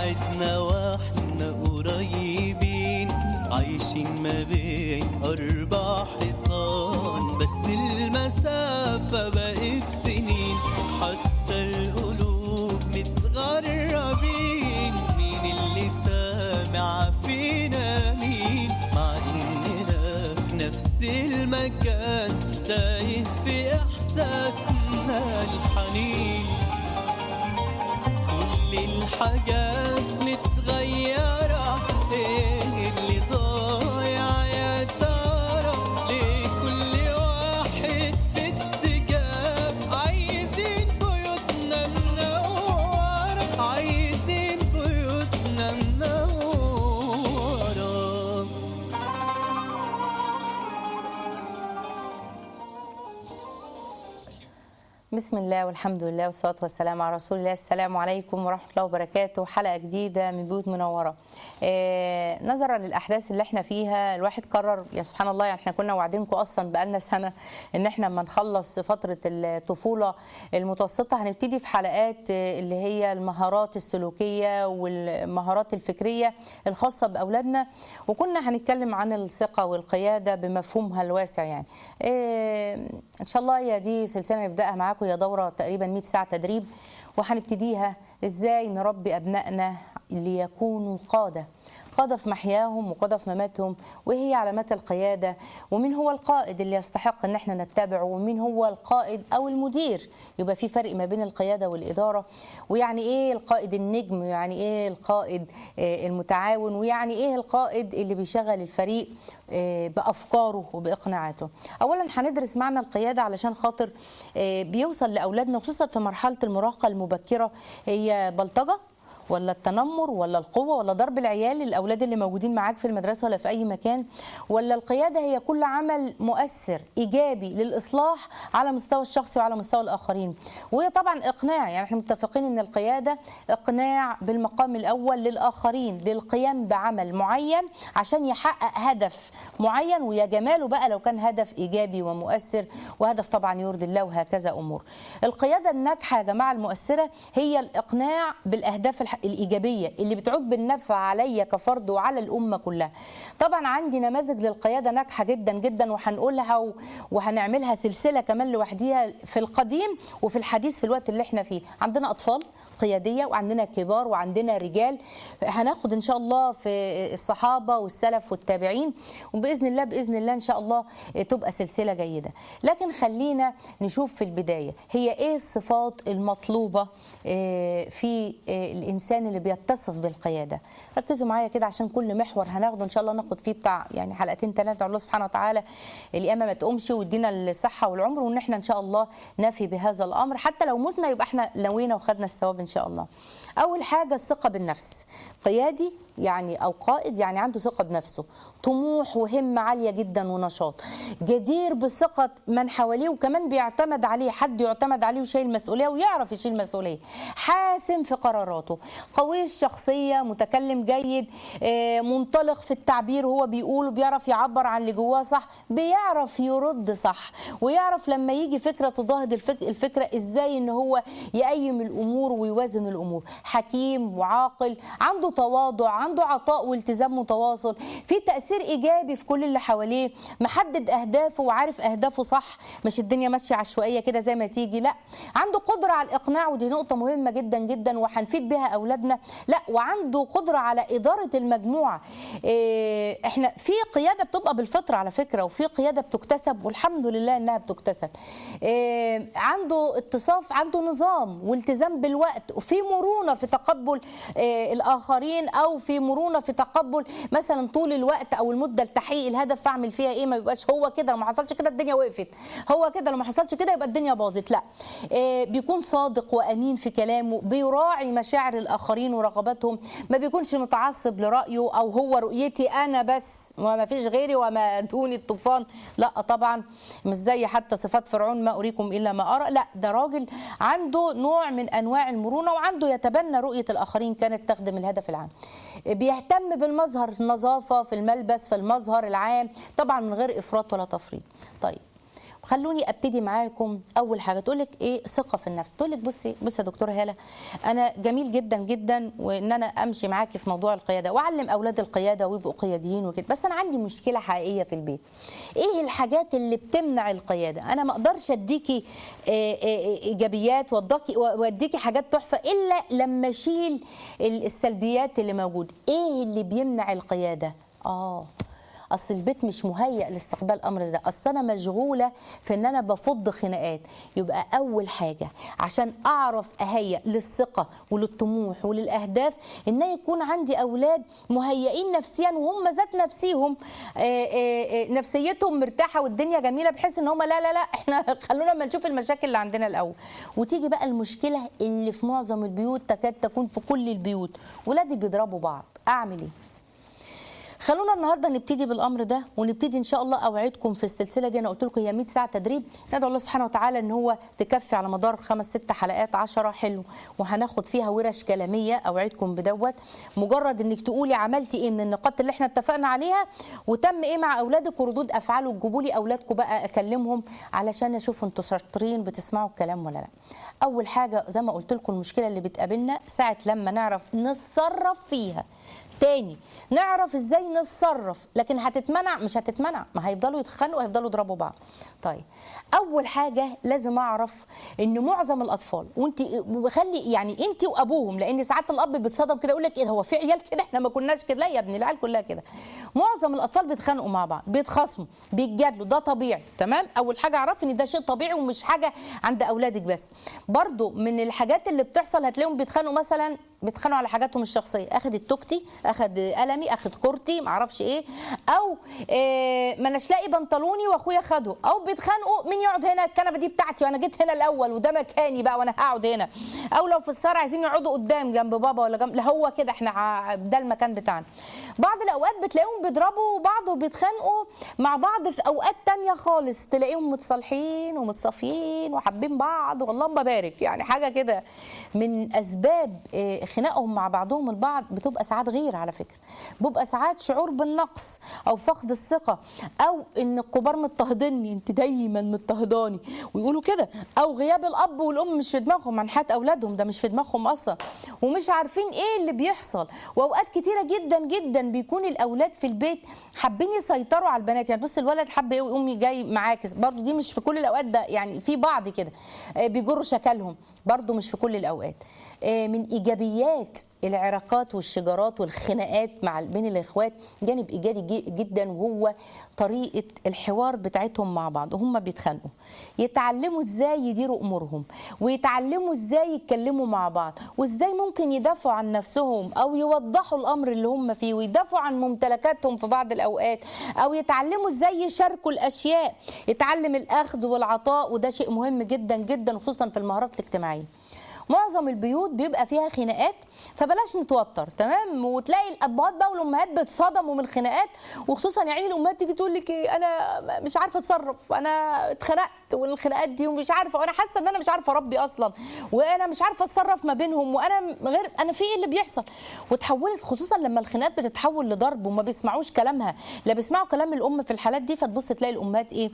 بعدنا واحنا قريبين عايشين ما بين أربع حيطان بس المسافة بقت سنين حتى القلوب متغربين مين اللي سامع فينا مين مع إننا في نفس المكان تايه في إحساسنا الحنين كل الحاجات متغيرة ايه اللي ضايع يا ترى ليه كل واحد في اتجاه عايزين بيوتنا منورة عايزين بيوتنا منورة بسم الله والحمد لله والصلاة والسلام على رسول الله السلام عليكم ورحمة الله وبركاته حلقة جديدة من بيوت منورة آه نظرا للأحداث اللي احنا فيها الواحد قرر يا سبحان الله يعني احنا كنا واعدينكم أصلا بقالنا سنة إن احنا لما نخلص فترة الطفولة المتوسطة هنبتدي في حلقات آه، اللي هي المهارات السلوكية والمهارات الفكرية الخاصة بأولادنا وكنا هنتكلم عن الثقة والقيادة بمفهومها الواسع يعني آه إن شاء الله هي دي سلسلة نبدأها معاكم هي دورة تقريبا 100 ساعة تدريب وهنبتديها ازاي نربي ابنائنا ليكونوا قاده قاده في محياهم وقاده في مماتهم وايه هي علامات القياده ومين هو القائد اللي يستحق ان احنا نتبعه ومين هو القائد او المدير يبقى في فرق ما بين القياده والاداره ويعني ايه القائد النجم ويعني ايه القائد آه، المتعاون ويعني ايه القائد اللي بيشغل الفريق آه، بافكاره وباقناعاته اولا هندرس معنى القياده علشان خاطر آه، بيوصل لاولادنا خصوصا في مرحله المراهقه المبكره هي بلطجه ولا التنمر ولا القوه ولا ضرب العيال الاولاد اللي موجودين معاك في المدرسه ولا في اي مكان ولا القياده هي كل عمل مؤثر ايجابي للاصلاح على مستوى الشخصي وعلى مستوى الاخرين وهي طبعا اقناع يعني احنا متفقين ان القياده اقناع بالمقام الاول للاخرين للقيام بعمل معين عشان يحقق هدف معين ويا جماله بقى لو كان هدف ايجابي ومؤثر وهدف طبعا يرضي الله وهكذا امور القياده الناجحه يا جماعه المؤثره هي الاقناع بالاهداف الح- الايجابيه اللي بتعود بالنفع عليا كفرد وعلى الامه كلها طبعا عندي نماذج للقياده ناجحه جدا جدا وهنقولها و- وهنعملها سلسله كمان لوحديها في القديم وفي الحديث في الوقت اللي احنا فيه عندنا اطفال قياديه وعندنا كبار وعندنا رجال هناخد ان شاء الله في الصحابه والسلف والتابعين وباذن الله باذن الله ان شاء الله تبقى سلسله جيده لكن خلينا نشوف في البدايه هي ايه الصفات المطلوبه آه، في آه، الانسان اللي بيتصف بالقياده ركزوا معايا كده عشان كل محور هناخده ان شاء الله ناخد فيه بتاع يعني حلقتين ثلاثه الله سبحانه وتعالى القيامه ما تقومش ويدينا الصحه والعمر وان احنا ان شاء الله نفي بهذا الامر حتى لو متنا يبقى احنا لوينا وخدنا الثواب ان شاء الله اول حاجه الثقه بالنفس قيادي يعني او قائد يعني عنده ثقه بنفسه طموح وهمه عاليه جدا ونشاط جدير بثقه من حواليه وكمان بيعتمد عليه حد يعتمد عليه وشايل مسؤوليه ويعرف يشيل مسؤوليه حاسم في قراراته قوي الشخصيه متكلم جيد آه، منطلق في التعبير وهو بيقول وبيعرف يعبر عن اللي جواه صح بيعرف يرد صح ويعرف لما يجي فكره تضاهد الفك- الفكره ازاي ان هو يقيم الامور ويوازن الامور حكيم وعاقل عنده تواضع عنده عطاء والتزام متواصل في تاثير ايجابي في كل اللي حواليه محدد اهدافه وعارف اهدافه صح مش الدنيا ماشيه عشوائيه كده زي ما تيجي لا عنده قدره على الاقناع ودي نقطه مهمه جدا جدا وهنفيد بها اولادنا لا وعنده قدره على اداره المجموعه إيه، احنا في قياده بتبقى بالفطره على فكره وفي قياده بتكتسب والحمد لله انها بتكتسب إيه، عنده اتصاف عنده نظام والتزام بالوقت وفي مرونه في تقبل إيه، الاخرين او في مرونه في تقبل مثلا طول الوقت او المده لتحقيق الهدف اعمل فيها ايه ما يبقاش هو كده لو ما حصلش كده الدنيا وقفت هو كده لو ما حصلش كده يبقى الدنيا باظت لا إيه، بيكون صادق وامين في كلامه بيراعي مشاعر الاخرين ورغباتهم ما بيكونش متعصب لرايه او هو رؤيتي انا بس وما فيش غيري وما دوني الطوفان لا طبعا مش زي حتى صفات فرعون ما اريكم الا ما ارى لا ده راجل عنده نوع من انواع المرونه وعنده يتبنى رؤيه الاخرين كانت تخدم الهدف العام بيهتم بالمظهر النظافه في الملبس في المظهر العام طبعا من غير افراط ولا تفريط طيب خلوني ابتدي معاكم اول حاجه تقول لك ايه ثقه في النفس تقول لك بصي بصي يا دكتوره هاله انا جميل جدا جدا وان انا امشي معاكي في موضوع القياده واعلم اولاد القياده ويبقوا قياديين وكده بس انا عندي مشكله حقيقيه في البيت ايه الحاجات اللي بتمنع القياده انا ما اقدرش اديكي آه، آه، ايجابيات واديكي واديكي حاجات تحفه الا لما اشيل السلبيات اللي موجوده ايه اللي بيمنع القياده اه اصل البيت مش مهيأ لاستقبال الامر ده اصل انا مشغوله في ان انا بفض خناقات يبقى اول حاجه عشان اعرف اهيئ للثقه وللطموح وللاهداف ان يكون عندي اولاد مهيئين نفسيا وهم ذات نفسيهم آه، آه، آه، نفسيتهم مرتاحه والدنيا جميله بحيث ان هم لا لا لا احنا خلونا ما نشوف المشاكل اللي عندنا الاول وتيجي بقى المشكله اللي في معظم البيوت تكاد تكون في كل البيوت ولادي بيضربوا بعض اعمل ايه خلونا النهارده نبتدي بالامر ده ونبتدي ان شاء الله اوعدكم في السلسله دي انا قلت لكم هي 100 ساعه تدريب ندعو الله سبحانه وتعالى ان هو تكفي على مدار خمس ست حلقات 10 حلو وهناخد فيها ورش كلاميه اوعدكم بدوت مجرد انك تقولي عملتي ايه من النقاط اللي احنا اتفقنا عليها وتم ايه مع اولادك وردود افعال وتجيبوا لي اولادكم بقى اكلمهم علشان اشوف انتوا شاطرين بتسمعوا الكلام ولا لا اول حاجه زي ما قلت لكم المشكله اللي بتقابلنا ساعه لما نعرف نتصرف فيها تاني نعرف ازاي نتصرف لكن هتتمنع مش هتتمنع ما هيفضلوا يتخانقوا هيفضلوا يضربوا بعض طيب اول حاجه لازم اعرف ان معظم الاطفال وانت وخلي يعني انت وابوهم لان ساعات الاب بيتصدم كده يقول لك ايه ده هو في عيال كده احنا ما كناش كده لا يا ابني العيال كلها كده معظم الاطفال بيتخانقوا مع بعض بيتخاصموا بيتجادلوا ده طبيعي تمام اول حاجه اعرف ان ده شيء طبيعي ومش حاجه عند اولادك بس برضو من الحاجات اللي بتحصل هتلاقيهم بيتخانقوا مثلا بيتخانقوا على حاجاتهم الشخصيه اخد التوكتي اخد قلمي اخد كورتي معرفش ايه او إيه ما اناش لاقي بنطلوني واخويا خده او بيتخانقوا مين يقعد هنا الكنبه دي بتاعتي وانا جيت هنا الاول وده مكاني بقى وانا هقعد هنا او لو في السهره عايزين يقعدوا قدام جنب بابا ولا جنب لا هو كده احنا ع- ده المكان بتاعنا بعض الاوقات بتلاقيهم بيضربوا بعض وبيتخانقوا مع بعض في اوقات تانية خالص تلاقيهم متصالحين ومتصافيين وحابين بعض والله ما بارك يعني حاجه كده من اسباب آه، خناقهم مع بعضهم البعض بتبقى ساعات غير على فكره بيبقى ساعات شعور بالنقص او فقد الثقه او ان الكبار مضطهديني انت دايما مضطهداني ويقولوا كده او غياب الاب والام مش في دماغهم عن حياه اولادهم ده مش في دماغهم اصلا ومش عارفين ايه اللي بيحصل واوقات كتيره جدا جدا بيكون الاولاد في البيت حابين يسيطروا على البنات يعني بص الولد حب ايه ويقوم جاي معاكس برضو دي مش في كل الاوقات ده يعني في بعض كده آه، بيجروا شكلهم برضو مش في كل الاوقات آه، من ايجابيات العراقات والشجارات والخناقات مع بين الاخوات جانب ايجابي جي- جدا وهو طريقه الحوار بتاعتهم مع بعض وهم بيتخانقوا يتعلموا ازاي يديروا امورهم ويتعلموا ازاي يتكلموا مع بعض وازاي ممكن يدافعوا عن نفسهم او يوضحوا الامر اللي هم فيه ويدافعوا عن ممتلكاتهم في بعض الاوقات او يتعلموا ازاي يشاركوا الاشياء يتعلم الاخذ والعطاء وده شيء مهم جدا جدا خصوصا في المهارات الاجتماعيه معظم البيوت بيبقى فيها خناقات فبلاش نتوتر تمام وتلاقي الابهات بقى والامهات بيتصدموا من الخناقات وخصوصا يعني الامهات تيجي تقول لك ايه انا مش عارفه اتصرف انا اتخنقت والخناقات دي ومش عارفه وانا حاسه ان انا مش عارفه اربي اصلا وانا مش عارفه اتصرف ما بينهم وانا غير انا في ايه اللي بيحصل وتحولت خصوصا لما الخناقات بتتحول لضرب وما بيسمعوش كلامها لا بيسمعوا كلام الام في الحالات دي فتبص تلاقي الامهات ايه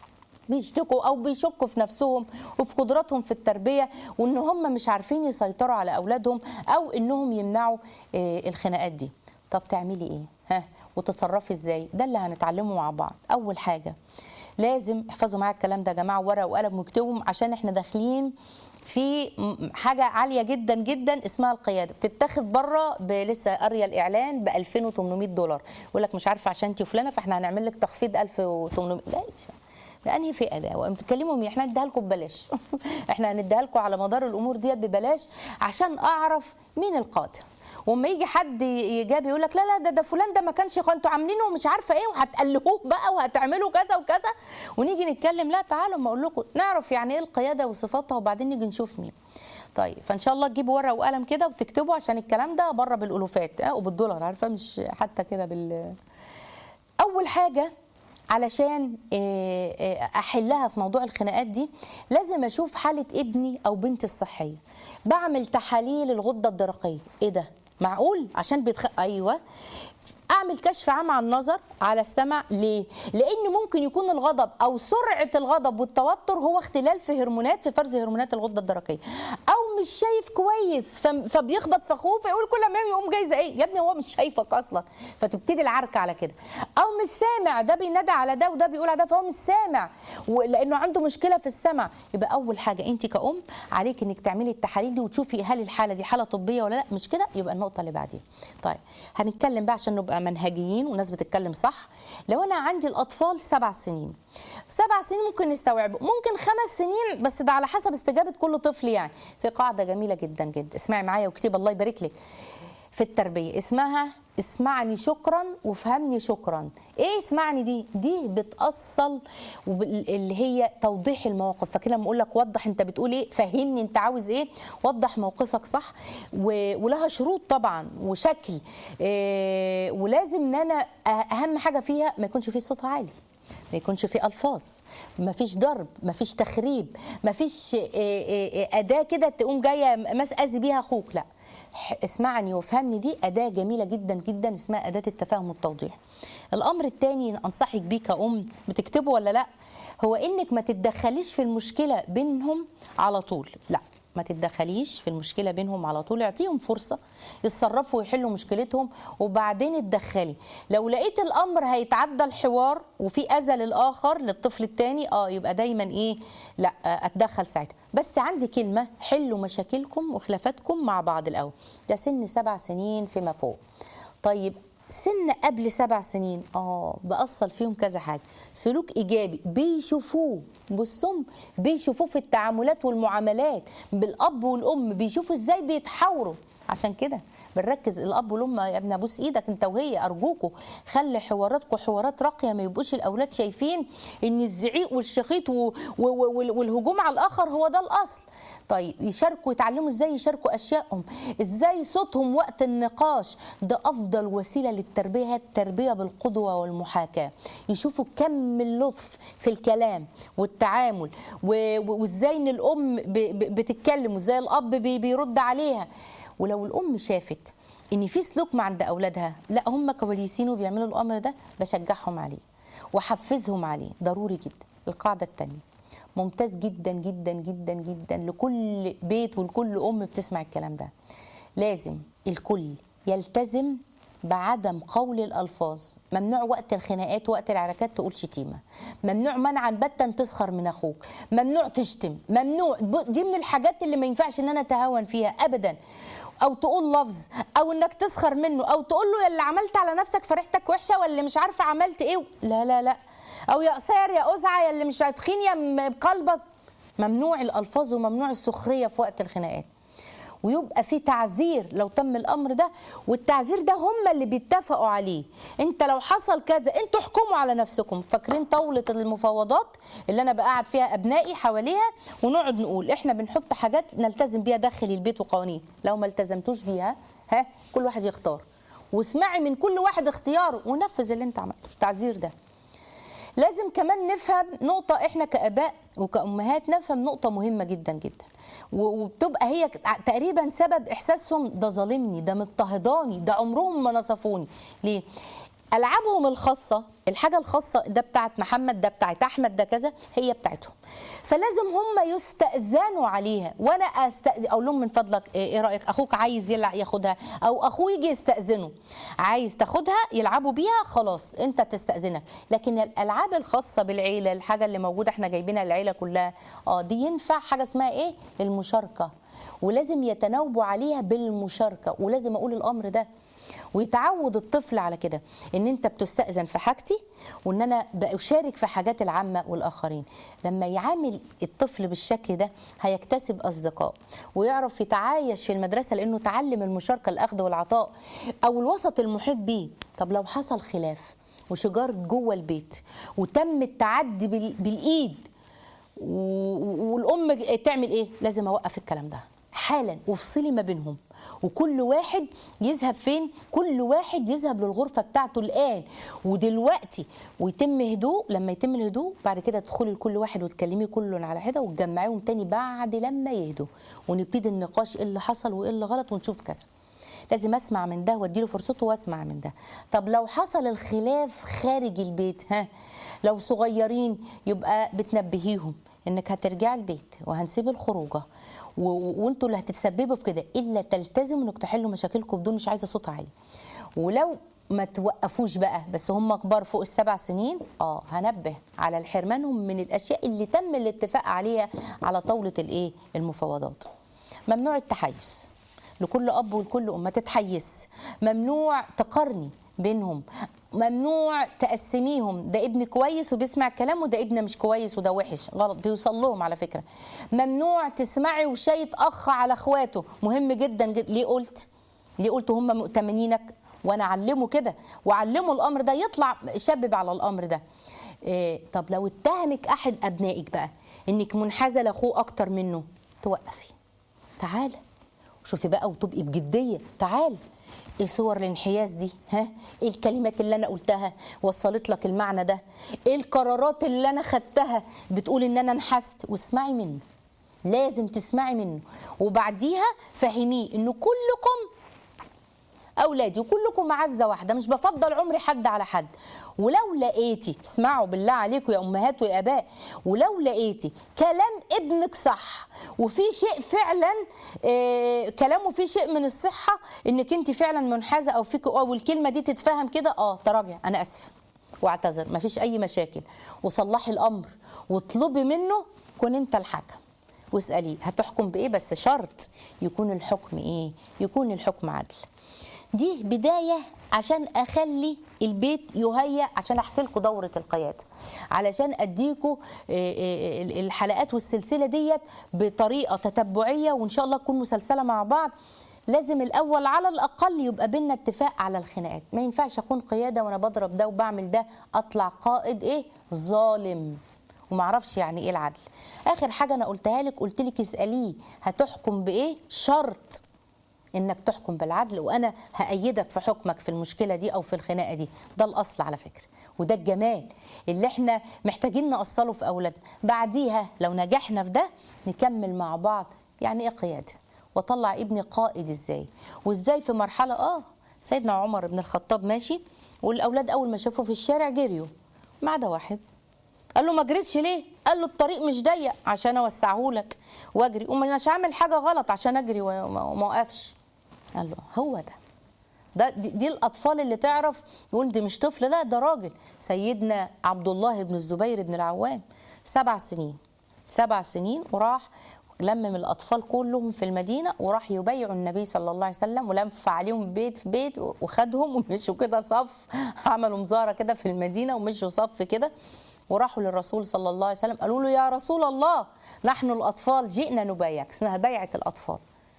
بيشتكوا او بيشكوا في نفسهم وفي قدراتهم في التربيه وان هم مش عارفين يسيطروا على اولادهم او انهم يمنعوا آه، الخناقات دي طب تعملي ايه ها وتتصرفي ازاي ده اللي هنتعلمه مع بعض اول حاجه لازم احفظوا معايا الكلام ده يا جماعه ورقه وقلم واكتبهم عشان احنا داخلين في م- حاجه عاليه جدا جدا اسمها القياده بتتاخد بره ب- لسه قاريه الاعلان ب 2800 دولار يقول لك مش عارفه عشان انت فلانه فاحنا هنعمل لك تخفيض 1800 لا بأنهي فئه ده وانتوا بتتكلموا مين؟ احنا هنديها لكم ببلاش احنا هنديها لكم على مدار الامور ديت ببلاش عشان اعرف مين القادر وما يجي حد يجاب يقول لك لا لا ده ده فلان ده ما كانش انتوا عاملينه مش عارفه ايه وهتقلهوه بقى وهتعملوا كذا وكذا ونيجي نتكلم لا تعالوا ما اقول لكم نعرف يعني ايه القياده وصفاتها وبعدين نيجي نشوف مين طيب فان شاء الله تجيبوا ورقه وقلم كده وتكتبوا عشان الكلام ده بره بالالوفات اه وبالدولار عارفه مش حتى كده بال اول حاجه علشان آه، آه، احلها في موضوع الخناقات دي لازم اشوف حاله ابني او بنتي الصحيه بعمل تحاليل الغده الدرقيه ايه ده معقول عشان بيتخ... ايوه اعمل كشف عام عن النظر على السمع ليه لان ممكن يكون الغضب او سرعه الغضب والتوتر هو اختلال في هرمونات في فرز هرمونات الغده الدرقيه او مش شايف كويس فم- فبيخبط في اخوه فيقول كل ما يقوم جاي زي ايه يا ابني هو مش شايفك اصلا فتبتدي العركه على كده او مش سامع ده بينادى على ده وده بيقول على ده فهو مش سامع و- لانه عنده مشكله في السمع يبقى اول حاجه انت كأم عليك انك تعملي التحاليل دي وتشوفي هل الحاله دي حاله طبيه ولا لا مش كده يبقى النقطه اللي بعديها طيب هنتكلم بقى عشان نبقى منهجيين وناس بتتكلم صح لو انا عندي الاطفال سبع سنين سبع سنين ممكن نستوعبه ممكن خمس سنين بس ده على حسب استجابه كل طفل يعني في قاعده جميله جدا جدا اسمعي معايا واكتبي الله يبارك لك في التربيه اسمها اسمعني شكرا وافهمني شكرا ايه اسمعني دي دي بتاصل وبال- اللي هي توضيح المواقف فاكر لما اقول لك وضح انت بتقول ايه فهمني انت عاوز ايه وضح موقفك صح و... ولها شروط طبعا وشكل إيه ولازم ان انا أه- اهم حاجه فيها ما يكونش فيه صوت عالي ما يكونش في الفاظ ما فيش ضرب ما فيش تخريب ما فيش إيه إيه إيه اداه كده تقوم جايه مس اذي بيها اخوك لا ح- اسمعني وافهمني دي اداه جميله جدا جدا اسمها اداه التفاهم والتوضيح الامر الثاني انصحك بيه كأم بتكتبه ولا لا هو انك ما تتدخليش في المشكله بينهم على طول لا ما تتدخليش في المشكله بينهم على طول اعطيهم فرصه يتصرفوا ويحلوا مشكلتهم وبعدين اتدخلي لو لقيت الامر هيتعدى الحوار وفي اذى للاخر للطفل الثاني اه يبقى دايما ايه لا آه، اتدخل ساعتها بس عندي كلمه حلوا مشاكلكم وخلافاتكم مع بعض الاول ده سن سبع سنين فيما فوق طيب سن قبل سبع سنين اه بأصل فيهم كذا حاجه سلوك ايجابي بيشوفوه بصهم بيشوفوه في التعاملات والمعاملات بالاب والام بيشوفوا ازاي بيتحاوروا عشان كده بنركز الاب والام يا ابني ابوس ايدك انت وهي ارجوكوا خلي حواراتكم حوارات راقيه ما يبقوش الاولاد شايفين ان الزعيق والشخيط و- و- و- والهجوم على الاخر هو ده الاصل طيب يشاركوا يتعلموا ازاي يشاركوا اشيائهم ازاي صوتهم وقت النقاش ده افضل وسيله للتربيه هي التربيه بالقدوه والمحاكاه يشوفوا كم اللطف في الكلام والتعامل و- و- وازاي ان الام ب- ب- بتتكلم وازاي الاب بي- بيرد عليها ولو الام شافت ان في سلوك ما عند اولادها لا هم كويسين وبيعملوا الامر ده بشجعهم عليه واحفزهم عليه ضروري جدا القاعده الثانيه ممتاز جدا جدا جدا جدا لكل بيت ولكل ام بتسمع الكلام ده لازم الكل يلتزم بعدم قول الالفاظ ممنوع وقت الخناقات وقت العركات تقول شتيمه ممنوع منعا باتا تسخر من اخوك ممنوع تشتم ممنوع دي من الحاجات اللي ما ينفعش ان انا اتهاون فيها ابدا او تقول لفظ او انك تسخر منه او تقول له يا اللي عملت على نفسك فريحتك وحشه ولا مش عارفه عملت ايه لا لا لا او يا قصير يا ازعه يا اللي مش هتخين يا مقلبص ممنوع الالفاظ وممنوع السخريه في وقت الخناقات ويبقى في تعذير لو تم الامر ده والتعذير ده هم اللي بيتفقوا عليه انت لو حصل كذا انتوا احكموا على نفسكم فاكرين طاوله المفاوضات اللي انا بقعد فيها ابنائي حواليها ونقعد نقول احنا بنحط حاجات نلتزم بيها داخل البيت وقوانين لو ما التزمتوش بيها ها كل واحد يختار واسمعي من كل واحد اختياره ونفذ اللي انت عملته التعذير ده لازم كمان نفهم نقطة احنا كآباء وكأمهات نفهم نقطة مهمة جدا جدا و- وبتبقى هي تقريبا سبب احساسهم ده ظالمني ده مضطهداني ده عمرهم ما نصفوني ليه العابهم الخاصه الحاجه الخاصه ده بتاعت محمد ده بتاعت احمد ده كذا هي بتاعتهم فلازم هم يستاذنوا عليها وانا استأذن اقول لهم من فضلك ايه إيه رايك اخوك عايز يلعب ياخدها او اخوه يجي يستاذنه عايز تاخدها يلعبوا بيها خلاص انت تستاذنك لكن الالعاب الخاصه بالعيله الحاجه اللي موجوده احنا جايبينها للعيله كلها اه دي ينفع حاجه اسمها ايه المشاركه ولازم يتناوبوا عليها بالمشاركه ولازم اقول الامر ده ويتعود الطفل على كده ان انت بتستأذن في حاجتي وان انا بشارك في حاجات العامة والاخرين لما يعامل الطفل بالشكل ده هيكتسب اصدقاء ويعرف يتعايش في المدرسة لانه تعلم المشاركة الاخذ والعطاء او الوسط المحيط بيه طب لو حصل خلاف وشجار جوه البيت وتم التعدي بال- بالايد و- والام تعمل ايه لازم اوقف الكلام ده حالا وافصلي ما بينهم وكل واحد يذهب فين كل واحد يذهب للغرفه بتاعته الان ودلوقتي ويتم هدوء لما يتم الهدوء بعد كده تدخلي لكل واحد وتكلمي كل على حده وتجمعيهم تاني بعد لما يهدوا ونبتدي النقاش ايه اللي حصل وايه اللي غلط ونشوف كذا لازم اسمع من ده واديله فرصته واسمع من ده طب لو حصل الخلاف خارج البيت ها لو صغيرين يبقى بتنبهيهم انك هترجعي البيت وهنسيب الخروجه و- و- وانتوا اللي هتتسببوا في كده الا تلتزموا انكم تحلوا مشاكلكم بدون مش عايزه صوت عالي ولو ما توقفوش بقى بس هم كبار فوق السبع سنين اه هنبه على الحرمانهم من الاشياء اللي تم الاتفاق عليها على طاوله الايه المفاوضات ممنوع التحيز لكل اب ولكل ام ما تتحيز ممنوع تقارني بينهم ممنوع تقسميهم ده ابن كويس وبيسمع الكلام وده ابن مش كويس وده وحش غلط بيوصل لهم على فكره ممنوع تسمعي وشاية اخ على اخواته مهم جدا جدا ليه قلت ليه قلت هم مؤتمنينك وانا اعلمه كده واعلمه الامر ده يطلع شبب على الامر ده إيه طب لو اتهمك احد ابنائك بقى انك منحازه لاخوه اكتر منه توقفي تعالى شوفي بقى وتبقي بجديه تعالى ايه صور الانحياز دي ها ايه الكلمات اللي انا قلتها وصلت لك المعنى ده ايه القرارات اللي انا خدتها بتقول ان انا انحست واسمعي منه لازم تسمعي منه وبعديها فهميه ان كلكم اولادي وكلكم معزه واحده مش بفضل عمري حد على حد ولو لقيتي اسمعوا بالله عليكم يا امهات ويا اباء ولو لقيتي كلام ابنك صح وفي شيء فعلا آه كلامه فيه شيء من الصحه انك انت فعلا منحازه او فيك او الكلمه دي تتفهم كده اه تراجع انا اسفه واعتذر مفيش اي مشاكل وصلحي الامر واطلبي منه كن انت الحكم واساليه هتحكم بايه بس شرط يكون الحكم ايه يكون الحكم عدل دي بداية عشان أخلي البيت يهيأ عشان أحكي لكم دورة القيادة علشان أديكم الحلقات والسلسلة ديت بطريقة تتبعية وإن شاء الله تكون مسلسلة مع بعض لازم الأول على الأقل يبقى بينا اتفاق على الخناقات ما ينفعش أكون قيادة وأنا بضرب ده وبعمل ده أطلع قائد إيه ظالم وما اعرفش يعني ايه العدل اخر حاجه انا قلتها لك قلت لك اساليه هتحكم بايه شرط انك تحكم بالعدل وانا هايدك في حكمك في المشكله دي او في الخناقه دي ده الاصل على فكره وده الجمال اللي احنا محتاجين نأصله في اولادنا بعديها لو نجحنا في ده نكمل مع بعض يعني ايه قياده واطلع ابني قائد ازاي وازاي في مرحله اه سيدنا عمر بن الخطاب ماشي والاولاد اول ما شافوه في الشارع جريوا ما عدا واحد قال له ما جريتش ليه؟ قال له الطريق مش ضيق عشان اوسعه لك واجري ومش هعمل حاجه غلط عشان اجري وما وما اوقفش قال له هو ده ده دي, دي الاطفال اللي تعرف يقول دي مش طفل لا ده راجل سيدنا عبد الله بن الزبير بن العوام سبع سنين سبع سنين وراح لمم الاطفال كلهم في المدينه وراح يبايعوا النبي صلى الله عليه وسلم ولف عليهم بيت في بيت وخدهم ومشوا كده صف عملوا مزاره كده في المدينه ومشوا صف كده وراحوا للرسول صلى الله عليه وسلم قالوا له يا رسول الله نحن الاطفال جئنا نبايعك اسمها بيعه الاطفال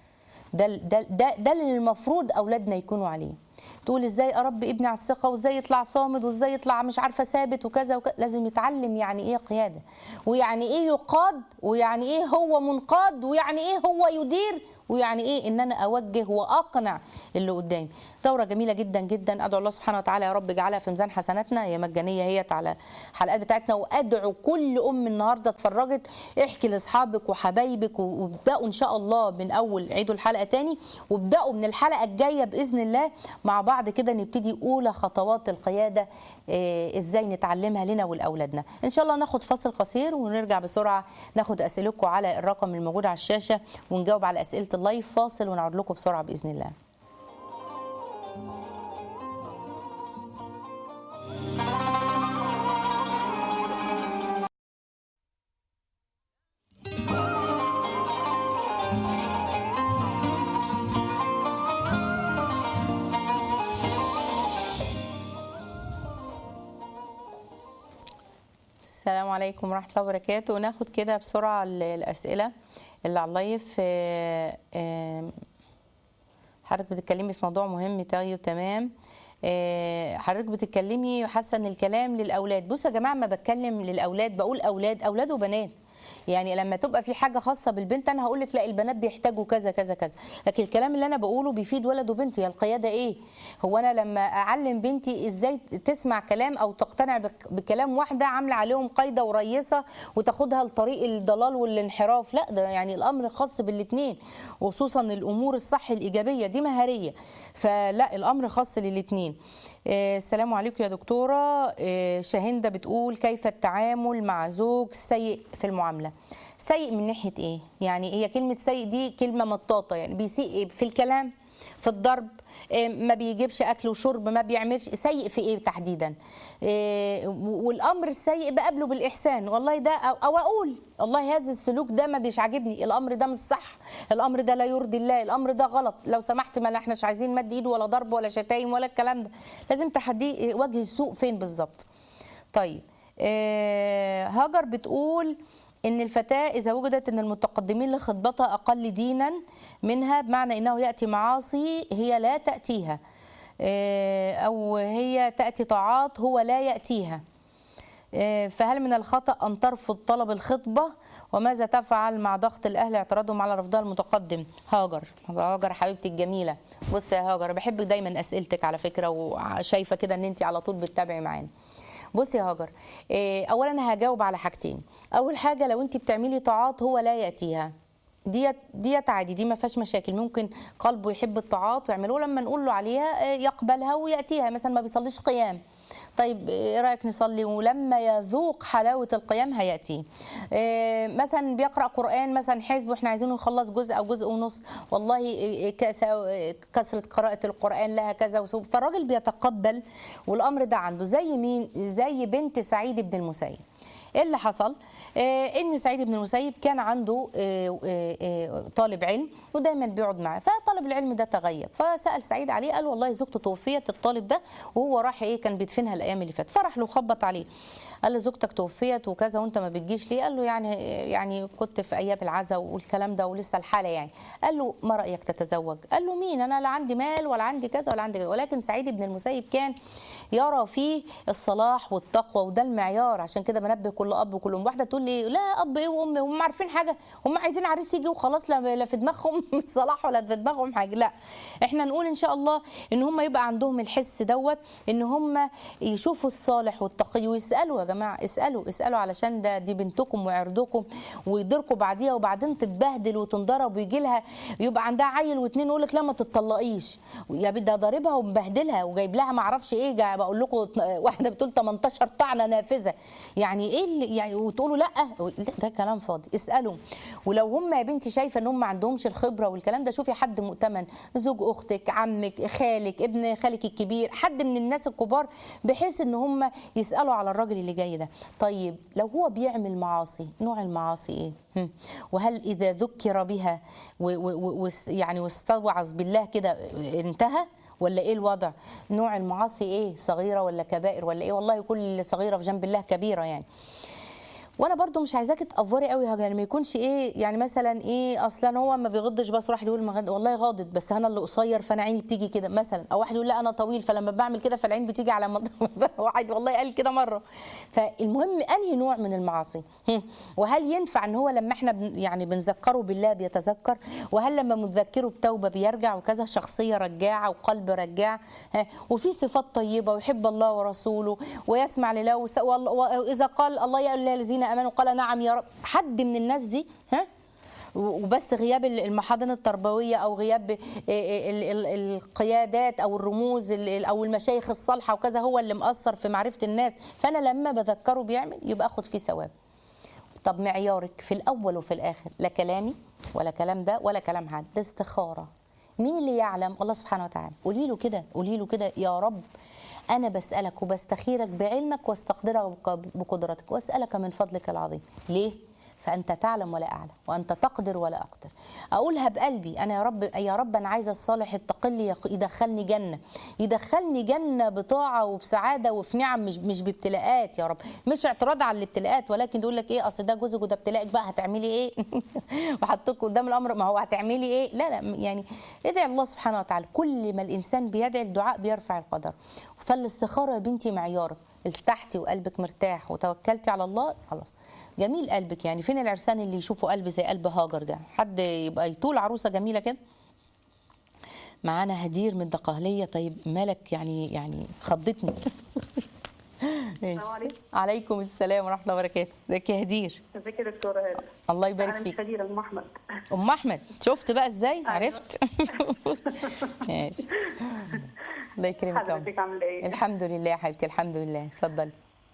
ده ده ده, ده اللي المفروض اولادنا يكونوا عليه تقول ازاي اربي ابني على الثقه وازاي يطلع صامد وازاي يطلع مش عارفه ثابت وكذا وكذا لازم يتعلم يعني ايه قياده ويعني ايه يقاد ويعني ايه هو منقاد ويعني ايه هو يدير ويعني ايه ان انا اوجه واقنع اللي قدامي دوره جميله جدا جدا ادعو الله سبحانه وتعالى يا رب اجعلها في ميزان حسناتنا هي مجانيه هي على الحلقات بتاعتنا وادعو كل ام النهارده اتفرجت احكي لاصحابك وحبايبك وابداوا ان شاء الله من اول عيدوا الحلقه تاني وابداوا من الحلقه الجايه باذن الله مع بعض كده نبتدي اولى خطوات القياده إيه ازاي نتعلمها لنا ولاولادنا ان شاء الله ناخد فاصل قصير ونرجع بسرعه ناخد اسئلتكم على الرقم الموجود على الشاشه ونجاوب على اسئله اللايف فاصل ونعود لكم بسرعه باذن الله السلام عليكم ورحمة الله وبركاته وناخد كده بسرعة الأسئلة اللي على اللايف آه، آه، حضرتك بتتكلمي في موضوع مهم طيب تمام آه، حضرتك بتتكلمي حاسة ان الكلام للأولاد بصوا يا جماعة ما بتكلم للأولاد بقول أولاد أولاد وبنات يعني لما تبقى في حاجه خاصه بالبنت انا هقول لك لا البنات بيحتاجوا كذا كذا كذا لكن الكلام اللي انا بقوله بيفيد ولد وبنت هي القياده ايه هو انا لما اعلم بنتي ازاي تسمع كلام او تقتنع بك- بكلام واحده عامله عليهم قايده وريسه وتاخدها لطريق الضلال والانحراف لا ده يعني الامر خاص بالاثنين وخصوصا الامور الصح الايجابيه دي مهاريه فلا الامر خاص للاثنين السلام عليكم يا دكتوره آه، شاهنده بتقول كيف التعامل مع زوج سيء في المعامله سيء من ناحيه ايه يعني هي كلمه سيء دي كلمه مطاطه يعني بيسيء إيه؟ في الكلام في الضرب إيه، ما بيجيبش اكل وشرب ما بيعملش سيء في ايه تحديدا إيه، والامر السيء بقابله بالاحسان والله ده او أو اقول والله هذا السلوك ده ما بيش عاجبني الامر ده مش صح الامر ده لا يرضي الله الامر ده غلط لو سمحت ما احناش عايزين مد ايد ولا ضرب ولا شتايم ولا الكلام ده لازم تحديه وجه السوء فين بالظبط طيب آه، هاجر بتقول ان الفتاه اذا وجدت ان المتقدمين لخطبتها اقل دينا منها بمعنى انه ياتي معاصي هي لا تاتيها آه، او هي تاتي طاعات هو لا ياتيها آه، فهل من الخطا ان ترفض طلب الخطبه وماذا تفعل مع ضغط الاهل اعتراضهم على رفضها المتقدم هاجر هاجر حبيبتي الجميله بصي يا هاجر بحب دايما اسئلتك على فكره وشايفه كده ان انت على طول بتتابعي معانا بصي يا هاجر إيه، اولا انا هجاوب على حاجتين اول حاجه لو انت بتعملي طاعات هو لا ياتيها ديت ديت عادي دي ما فيهاش مشاكل ممكن قلبه يحب الطاعات ويعمله لما نقول له عليها إيه، يقبلها وياتيها مثلا ما بيصليش قيام طيب ايه رايك نصلي ولما يذوق حلاوه القيام هياتي إيه مثلا بيقرا قران مثلا حزب واحنا عايزينه يخلص جزء او جزء ونص والله إيه كس- كثره قراءه القران لها كذا وسوء فالراجل بيتقبل والامر ده عنده زي مين زي بنت سعيد بن المسيب ايه اللي حصل آه ان سعيد بن المسيب كان عنده آه آه آه طالب علم ودايما بيقعد معاه فطالب العلم ده تغيب فسال سعيد عليه قال والله زوجته توفيت الطالب ده وهو راح ايه كان بيدفنها الايام اللي فاتت فراح له خبط عليه قال له زوجتك توفيت وكذا وانت ما بتجيش ليه قال له يعني يعني كنت في ايام العزاء والكلام ده ولسه الحاله يعني قال له ما رايك تتزوج قال له مين انا لا عندي مال ولا عندي كذا ولا عندي كذا ولكن سعيد بن المسيب كان يرى فيه الصلاح والتقوى وده المعيار عشان كده بنبه كل اب وكل ام واحده تقول لي لا اب ايه وام هم عارفين حاجه هم عايزين عريس يجي وخلاص لا لا في دماغهم صلاح ولا في دماغهم حاجه لا احنا نقول ان شاء الله ان هم يبقى عندهم الحس دوت ان هم يشوفوا الصالح والتقي ويسالوا يا جماعه اسالوا اسالوا علشان ده دي بنتكم وعرضكم ويدركوا بعديها وبعدين تتبهدل وتنضرب ويجي لها يبقى عندها عيل واتنين يقول لك لا ما تطلقيش يا بنت ده ضاربها ومبهدلها وجايب لها ما اعرفش ايه جاي بقول لكم واحده بتقول 18 طعنه نافذه يعني ايه اللي يعني وتقولوا لا ده كلام فاضي اسالوا ولو هم يا بنتي شايفه ان هم ما عندهمش الخبره والكلام ده شوفي حد مؤتمن زوج اختك عمك خالك ابن خالك الكبير حد من الناس الكبار بحيث ان هم يسالوا على الراجل اللي جاي ده طيب لو هو بيعمل معاصي نوع المعاصي ايه هم. وهل اذا ذكر بها و و و وس- يعني واستوعظ بالله كده انتهى ولا ايه الوضع نوع المعاصي ايه صغيره ولا كبائر ولا ايه والله كل صغيره في جنب الله كبيره يعني وانا برضو مش عايزاكي تافوري قوي يعني ما يكونش ايه يعني مثلا ايه اصلا هو ما بيغضش بس واحد يقول ما غض- والله غاضت بس انا اللي قصير فانا عيني بتيجي كده مثلا او واحد يقول لا انا طويل فلما بعمل كده فالعين بتيجي على مض... واحد والله قال كده مره فالمهم انهي نوع من المعاصي هم. وهل ينفع ان هو لما احنا بن يعني بنذكره بالله بيتذكر وهل لما بنذكره بتوبه بيرجع وكذا شخصيه رجاعه وقلب رجاع ها، وفي صفات طيبه ويحب الله ورسوله ويسمع لله وس- وال- واذا قال الله يا ايها الذين امنوا قال نعم يا رب حد من الناس دي ها وبس غياب المحاضن التربويه او غياب ال- ال- ال- القيادات او الرموز ال- او المشايخ الصالحه وكذا هو اللي مأثر في معرفه الناس فانا لما بذكره بيعمل يبقى اخد فيه ثواب طب معيارك في الاول وفي الاخر لا كلامي ولا كلام ده ولا كلام حد الاستخاره مين اللي يعلم الله سبحانه وتعالى قولي له كده قولي له كده يا رب انا بسالك وبستخيرك بعلمك واستقدرك بقدرتك واسالك من فضلك العظيم ليه فانت تعلم ولا اعلم وانت تقدر ولا اقدر اقولها بقلبي انا يا رب يا رب انا عايزه الصالح التقي اللي يخ- يدخلني جنه يدخلني جنه بطاعه وبسعاده وفي نعم مش مش بابتلاءات يا رب مش اعتراض على الابتلاءات ولكن يقول لك ايه اصل ده جوزك وده ابتلاءك بقى هتعملي ايه وحطك قدام الامر ما هو هتعملي ايه لا لا يعني ادعي الله سبحانه وتعالى كل ما الانسان بيدعي الدعاء بيرفع القدر فالاستخاره يا بنتي معيارك ارتحتي وقلبك مرتاح وتوكلتي على الله خلاص جميل قلبك يعني فين العرسان اللي يشوفوا قلب زي قلب هاجر ده حد يبقى يطول عروسه جميله كده معانا هدير من دقهلية طيب مالك يعني يعني خضتني ماشي. السلام عليكم. عليكم السلام ورحمة الله وبركاته ازيك يا هدير ازيك يا دكتوره هاله الله يبارك انا فيك مش هدير ام احمد ام احمد شفت بقى ازاي عرفت ماشي الله يكرمك يا أم. حضرتك عامله ايه الحمد لله يا حبيبتي الحمد لله اتفضلي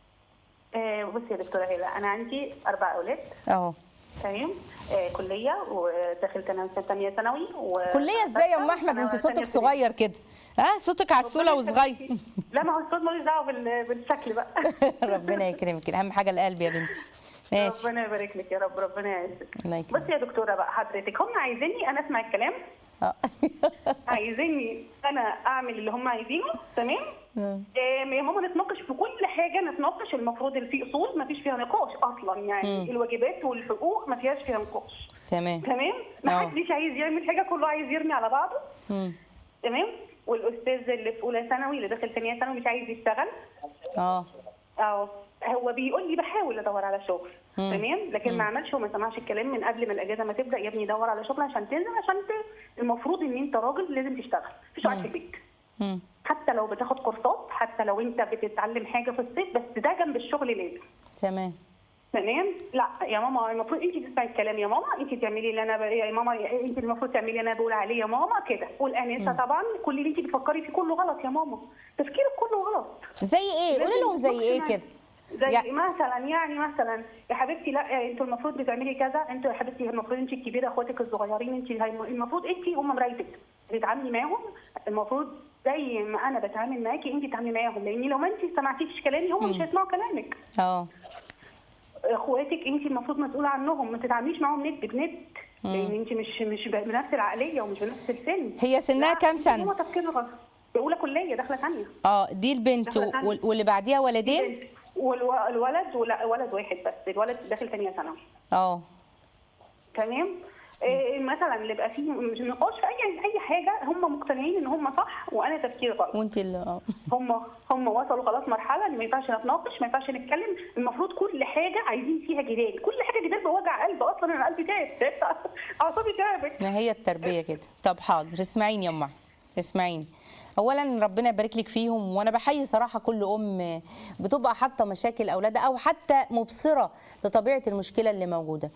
آه بصي يا دكتوره هاله انا عندي اربع اولاد اهو تمام آه كليه ودخلت انا في ثانيه ثانوي و- كليه ازاي يا ام احمد أنا وانت ثانية صوتك ابتدائي. صغير كده ها صوتك عسوله وصغير لا ما هو الصوت ملوش دعوه بال- بالشكل بقى ربنا يكرمك اهم حاجه القلب يا بنتي ماشي ربنا يبارك لك يا رب ربنا يعزك الله يكرمك. بصي يا دكتوره بقى حضرتك هم عايزيني انا اسمع الكلام آه. عايزيني انا اعمل اللي هم عايزينه تمام آه، هم نتناقش في كل حاجه نتناقش المفروض اللي فيه اصول ما فيش فيها نقاش اصلا يعني الواجبات والحقوق ما فيهاش فيها نقاش تمام تمام ما آه. حدش عايز يعمل حاجه كله عايز يرمي على بعضه مم. تمام والاستاذ اللي في اولى ثانوي اللي داخل ثانيه ثانوي مش عايز يشتغل اه اه هو بيقول لي بحاول ادور على شغل تمام لكن ما عملش وما سمعش الكلام من قبل ما الاجازه ما تبدا يا ابني دور على شغل عشان تنزل عشان ت... المفروض ان انت راجل لازم تشتغل مفيش قاعد في البيت مم. حتى لو بتاخد كورسات حتى لو انت بتتعلم حاجه في الصيف بس ده جنب الشغل لازم تمام تمام لا يا ماما المفروض انت تسمعي الكلام يا ماما انت تعملي اللي انا ب... يا ماما انت المفروض تعملي اللي انا بقول عليه يا ماما كده والانسه طبعا كل اللي انت بتفكري فيه كله غلط يا ماما تفكيرك كله غلط زي ايه قولي لهم زي ايه كده زي يع- مثلا يعني مثلا يا حبيبتي لا انتوا المفروض بتعملي كذا انتوا يا حبيبتي المفروض انت الكبيره اخواتك الصغيرين انت هاي- المفروض انت هم مرايتك بتتعاملي معاهم المفروض زي ما انا بتعامل معاكي انت تتعاملي معاهم لان لو ما انت سمعتيش كلامي هم مش هيسمعوا كلامك اه اخواتك انت المفروض مسؤوله عنهم ما تتعامليش معاهم ند بند لان انت مش مش بنفس العقليه ومش بنفس السن هي سنها لا، كام انت سنة؟ هو تفكير غلط اولى كليه داخله ثانيه اه دي البنت داخلة تانية. وال- واللي بعديها ولدين والولد ولا ولد واحد بس الولد داخل ثانيه ثانوي اه تمام إيه مثلا اللي يبقى فيه مش نقاش في اي اي حاجه هم مقتنعين ان هم صح وانا تفكيري غلط وانت اللي اه هم هم وصلوا خلاص مرحله ان ما ينفعش نتناقش ما ينفعش نتكلم المفروض كل حاجه عايزين فيها جدال كل حاجه جدال بوجع قلب اصلا انا قلبي تعب تعبت اعصابي تعبت ما هي التربيه كده طب حاضر اسمعيني يا ام اسمعيني اولا ربنا يبارك لك فيهم وانا بحيي صراحه كل ام بتبقى حاطه مشاكل اولادها او حتى مبصره لطبيعه المشكله اللي موجوده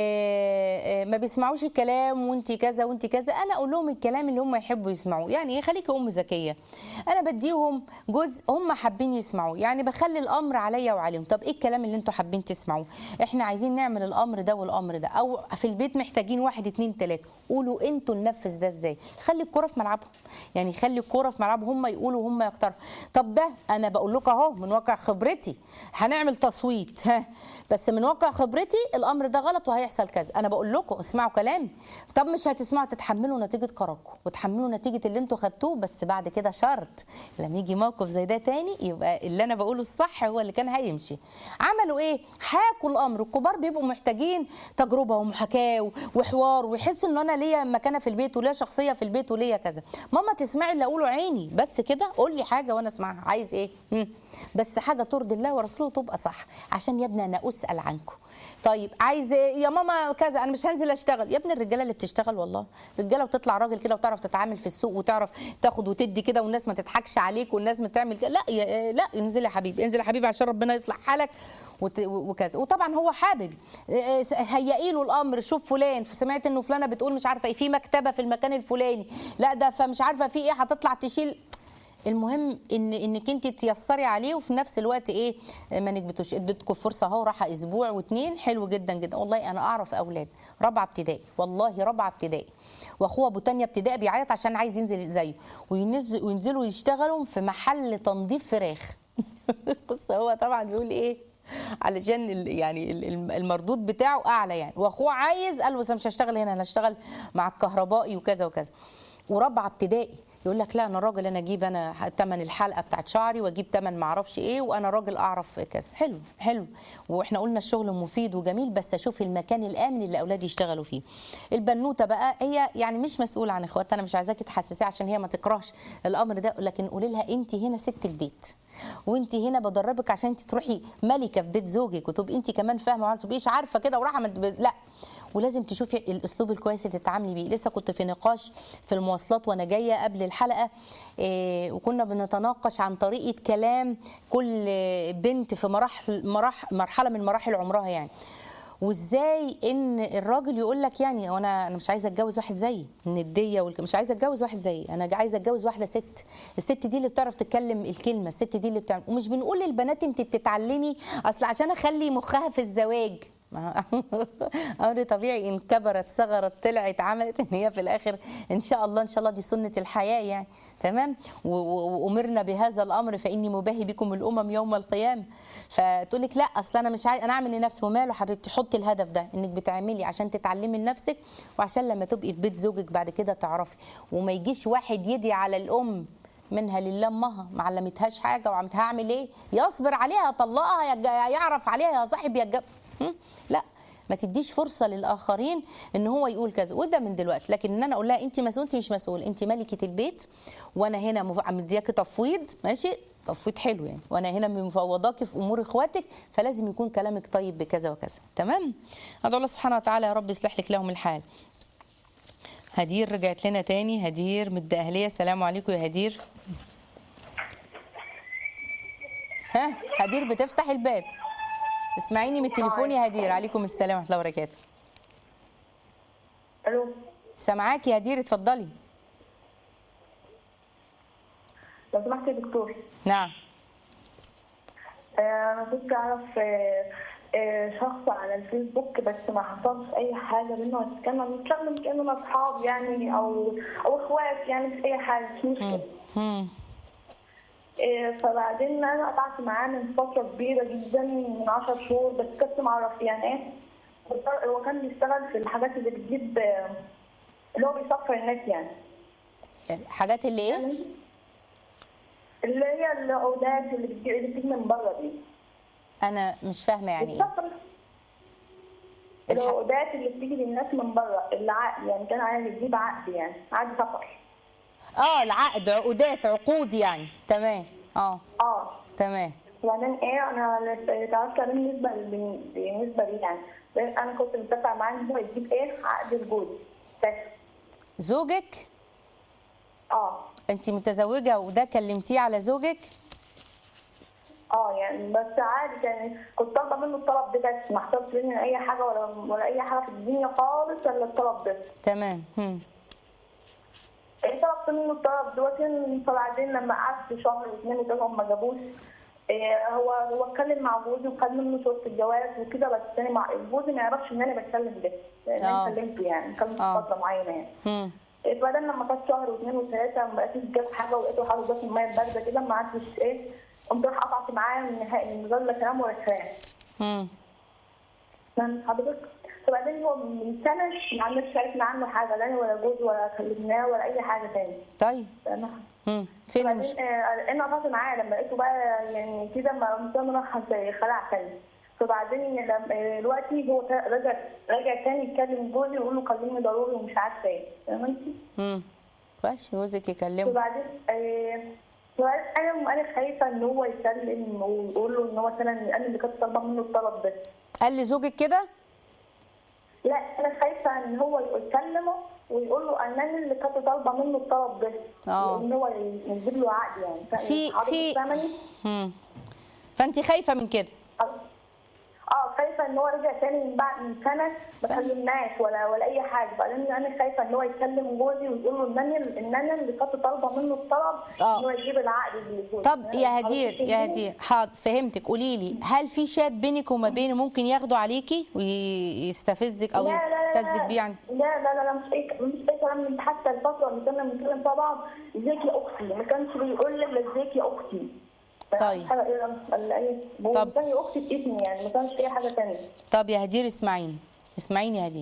إيه إيه ما بيسمعوش الكلام وانت كذا وانت كذا انا اقول لهم الكلام اللي هم يحبوا يسمعوه يعني ايه خليكي ام ذكيه انا بديهم جزء هم حابين يسمعوه يعني بخلي الامر عليا وعليهم طب ايه الكلام اللي انتوا حابين تسمعوه احنا عايزين نعمل الامر ده والامر ده او في البيت محتاجين واحد اتنين تلاته قولوا انتوا ننفذ ده ازاي خلي الكوره في ملعبهم يعني خلي الكوره في ملعبهم هم يقولوا هم يقترحوا طب ده انا بقول لكم اهو من واقع خبرتي هنعمل تصويت ها بس من واقع خبرتي الامر ده غلط وهيحصل كذا انا بقول لكم اسمعوا كلامي طب مش هتسمعوا تتحملوا نتيجه قراركم وتحملوا نتيجه اللي انتوا خدتوه بس بعد كده شرط لما يجي موقف زي ده تاني يبقى اللي انا بقوله الصح هو اللي كان هيمشي عملوا ايه حاكوا الامر الكبار بيبقوا محتاجين تجربه ومحاكاه وحوار ويحس ان انا ليا مكانه في البيت وليا شخصيه في البيت وليا كذا ماما تسمعي اللي اقوله عيني بس كده قول لي حاجه وانا اسمعها عايز ايه مم. بس حاجه ترضي الله ورسوله تبقى صح عشان يا ابني انا اسال عنكم طيب عايز إيه؟ يا ماما كذا انا مش هنزل اشتغل يا ابني الرجاله اللي بتشتغل والله رجاله وتطلع راجل كده وتعرف تتعامل في السوق وتعرف تاخد وتدي كده والناس ما تضحكش عليك والناس ما تعمل كده لا يا لا انزل يا حبيبي انزل يا حبيبي عشان ربنا يصلح حالك وت- وكذا وطبعا هو حابب إيه، هيئي له الامر شوف فلان سمعت انه فلانه بتقول مش عارفه ايه في مكتبه في المكان الفلاني لا ده فمش عارفه في ايه هتطلع تشيل المهم ان انك انت تيسري عليه وفي نفس الوقت ايه ما نكبتوش اديتكم فرصه اهو راحه اسبوع واتنين حلو جدا جدا والله انا اعرف اولاد رابعه ابتدائي والله رابعه ابتدائي واخوه ابو تانية ابتدائي بيعيط عشان عايز ينزل زيه وينزل وينزلوا يشتغلوا في محل تنظيف فراخ بص هو طبعا بيقول ايه علشان ال- يعني ال- الم- المردود بتاعه اعلى يعني واخوه عايز قال بس أنا مش هشتغل هنا انا هشتغل مع الكهربائي وكذا وكذا ورابعه ابتدائي يقول لك لا انا راجل انا اجيب انا ثمن الحلقه بتاعت شعري واجيب ثمن ما اعرفش ايه وانا راجل اعرف كذا حلو حلو واحنا قلنا الشغل مفيد وجميل بس اشوف المكان الامن اللي اولادي يشتغلوا فيه البنوته بقى هي يعني مش مسؤوله عن اخواتها انا مش عايزاكي تحسسيها عشان هي ما تكرهش الامر ده لكن قولي لها انت هنا ست البيت وانت هنا بدربك عشان انت تروحي ملكه في بيت زوجك وتبقي انت كمان فاهمه ما تبقيش عارفه كده وراحه ما تب- لا ولازم تشوفي الاسلوب الكويس اللي تتعاملي بيه لسه كنت في نقاش في المواصلات وانا جايه قبل الحلقه إيه وكنا بنتناقش عن طريقه كلام كل بنت في مراحل مراح مرحله من مراحل عمرها يعني وازاي ان الراجل يقول لك يعني وانا انا مش عايزه اتجوز واحد زيي النديه والك... مش عايزه اتجوز واحد زيي انا عايزه اتجوز واحده ست الست دي اللي بتعرف تتكلم الكلمه الست دي اللي بتعمل ومش بنقول للبنات انت بتتعلمي اصل عشان اخلي مخها في الزواج ما هو امر طبيعي ان كبرت صغرت طلعت عملت ان هي في الاخر ان شاء الله ان شاء الله دي سنه الحياه يعني تمام و- و- وامرنا بهذا الامر فاني مباهي بكم الامم يوم القيامه فتقول لك لا اصل انا مش عايز انا اعمل لنفسي وماله حبيبتي حطي الهدف ده انك بتعملي عشان تتعلمي لنفسك وعشان لما تبقي في بيت زوجك بعد كده تعرفي وما يجيش واحد يدي على الام منها لله امها ما علمتهاش حاجه وعملتها اعمل ايه يصبر عليها يطلقها يج- يعرف عليها يا صاحب يا لا ما تديش فرصه للاخرين ان هو يقول كذا وده من دلوقتي لكن ان انا اقول لها انت مسؤول انت مش مسؤول انت ملكه البيت وانا هنا مف- مدياكي تفويض ماشي تفويض حلو يعني وانا هنا مفوضاكي في امور اخواتك فلازم يكون كلامك طيب بكذا وكذا تمام ادعو الله سبحانه وتعالى يا رب يصلح لك لهم الحال هدير رجعت لنا تاني هدير من الدقهلية السلام عليكم يا هدير ها هدير بتفتح الباب اسمعيني من التليفون يا هدير عليكم السلام ورحمه الله وبركاته الو سامعاكي يا هدير اتفضلي لو سمحت يا دكتور نعم آه، انا كنت اعرف آه، آه، شخص على الفيسبوك بس ما حصلش اي حاجه بينا كنا بنتكلم كاننا اصحاب يعني او او اخوات يعني في اي حاجه مش مشكله مم. آه، فبعدين انا قطعت معاه من فتره كبيره جدا من 10 شهور بس كنت معرف يعني ايه هو كان بيشتغل في الحاجات اللي بتجيب آه، اللي هو بيصفر الناس يعني الحاجات اللي ايه اللي هي العقودات اللي بتجي اللي بتيجي من بره دي انا مش فاهمه يعني ايه بتصفر العقودات اللي بتيجي للناس من بره العقد يعني كان عايز يجيب عقد يعني عقد سفر اه العقد عقودات عقود يعني تمام اه اه تمام وبعدين ايه انا اتعرفت عليه بالنسبه لل- بالنسبه لي يعني لأن انا كنت متفق معاه ان هو يجيب ايه عقد الجوز بس زوجك اه انت متزوجه وده كلمتيه على زوجك اه يعني بس عادي يعني كنت طالبه منه الطلب ده بس ما حصلش مني اي حاجه ولا ولا اي حاجه في الدنيا خالص الا الطلب ده تمام هم. إيه طلبت منه الطلب دوت فبعدين لما قعدت شهر واثنين وثلاثه ما جابوش إيه هو هو اتكلم مع جوزي وخد منه صوره الجواز وكده بس انا مع جوزي ما يعرفش ان انا بتكلم ده لان آه. انا كلمته يعني كلمته آه. فتره معينه يعني هم. إيه بعدين لما فات شهر واثنين وثلاثه ما بقاش جاب حاجه ولقيته حاطط بس الميه البارده كده ما عادش ايه قمت رايحه قطعت معاه نهائي من غير لا كلام ولا كلام هم. فاهم حضرتك فبعدين هو من سنه ما عملش عرفنا عنه حاجه لا أنا ولا جوزي ولا كلمناه ولا اي حاجه تاني طيب فاهمة؟ هم. فين المش... بعدين آه، انا قطعت معاه لما لقيته بقى يعني كده ما قمت انا راح خلع تاني فبعدين لما آه، دلوقتي هو تا- رجع رجع تاني يتكلم جوزي ويقول له كلمني ضروري ومش عارفه ايه فاهمة انت؟ هم. كويس جوزك يكلمه وبعدين آه، وبعدين انا انا خايفه ان هو يسلم ويقول له ان هو مثلا انا اللي كنت طالبه منه الطلب ده قال لزوجك كده لا انا خايفه ان هو يكلمه ويقول له ان انا اللي كنت طالبه منه الطلب ده آه. ان هو يجيب له عقد يعني فا- في- حضرتك في- فاهماني؟ هم. فانت خايفه من كده اه خايفه ان هو رجع تاني من بعد من سنه ما كلمناش ولا ولا اي حاجه بعدين انا خايفه ان هو يكلم جوزي ويقول له ان انا ان انا اللي كنت طالبه منه الطلب آه. ان هو يجيب العقد لجوزي طب يا حضرتك هدير يا فاهماني؟ هدير حاضر فهمتك قولي لي هل في شات بينك وما بينه ممكن ياخده عليكي ويستفزك او لا لا لا يستفزك بيه يعني لا لا لا لا مش اي مش اي كلام من حتى الفتره اللي كنا بنتكلم فيها بعض ازيك يا اختي ما كانش بيقول لي الا ازيك يا اختي طيب. حاجه ايه ولا اي هو طب. كان يا اختي باسمي يعني ما كانش اي حاجه ثانيه طب يا هدير اسمعيني اسمعيني يا هدير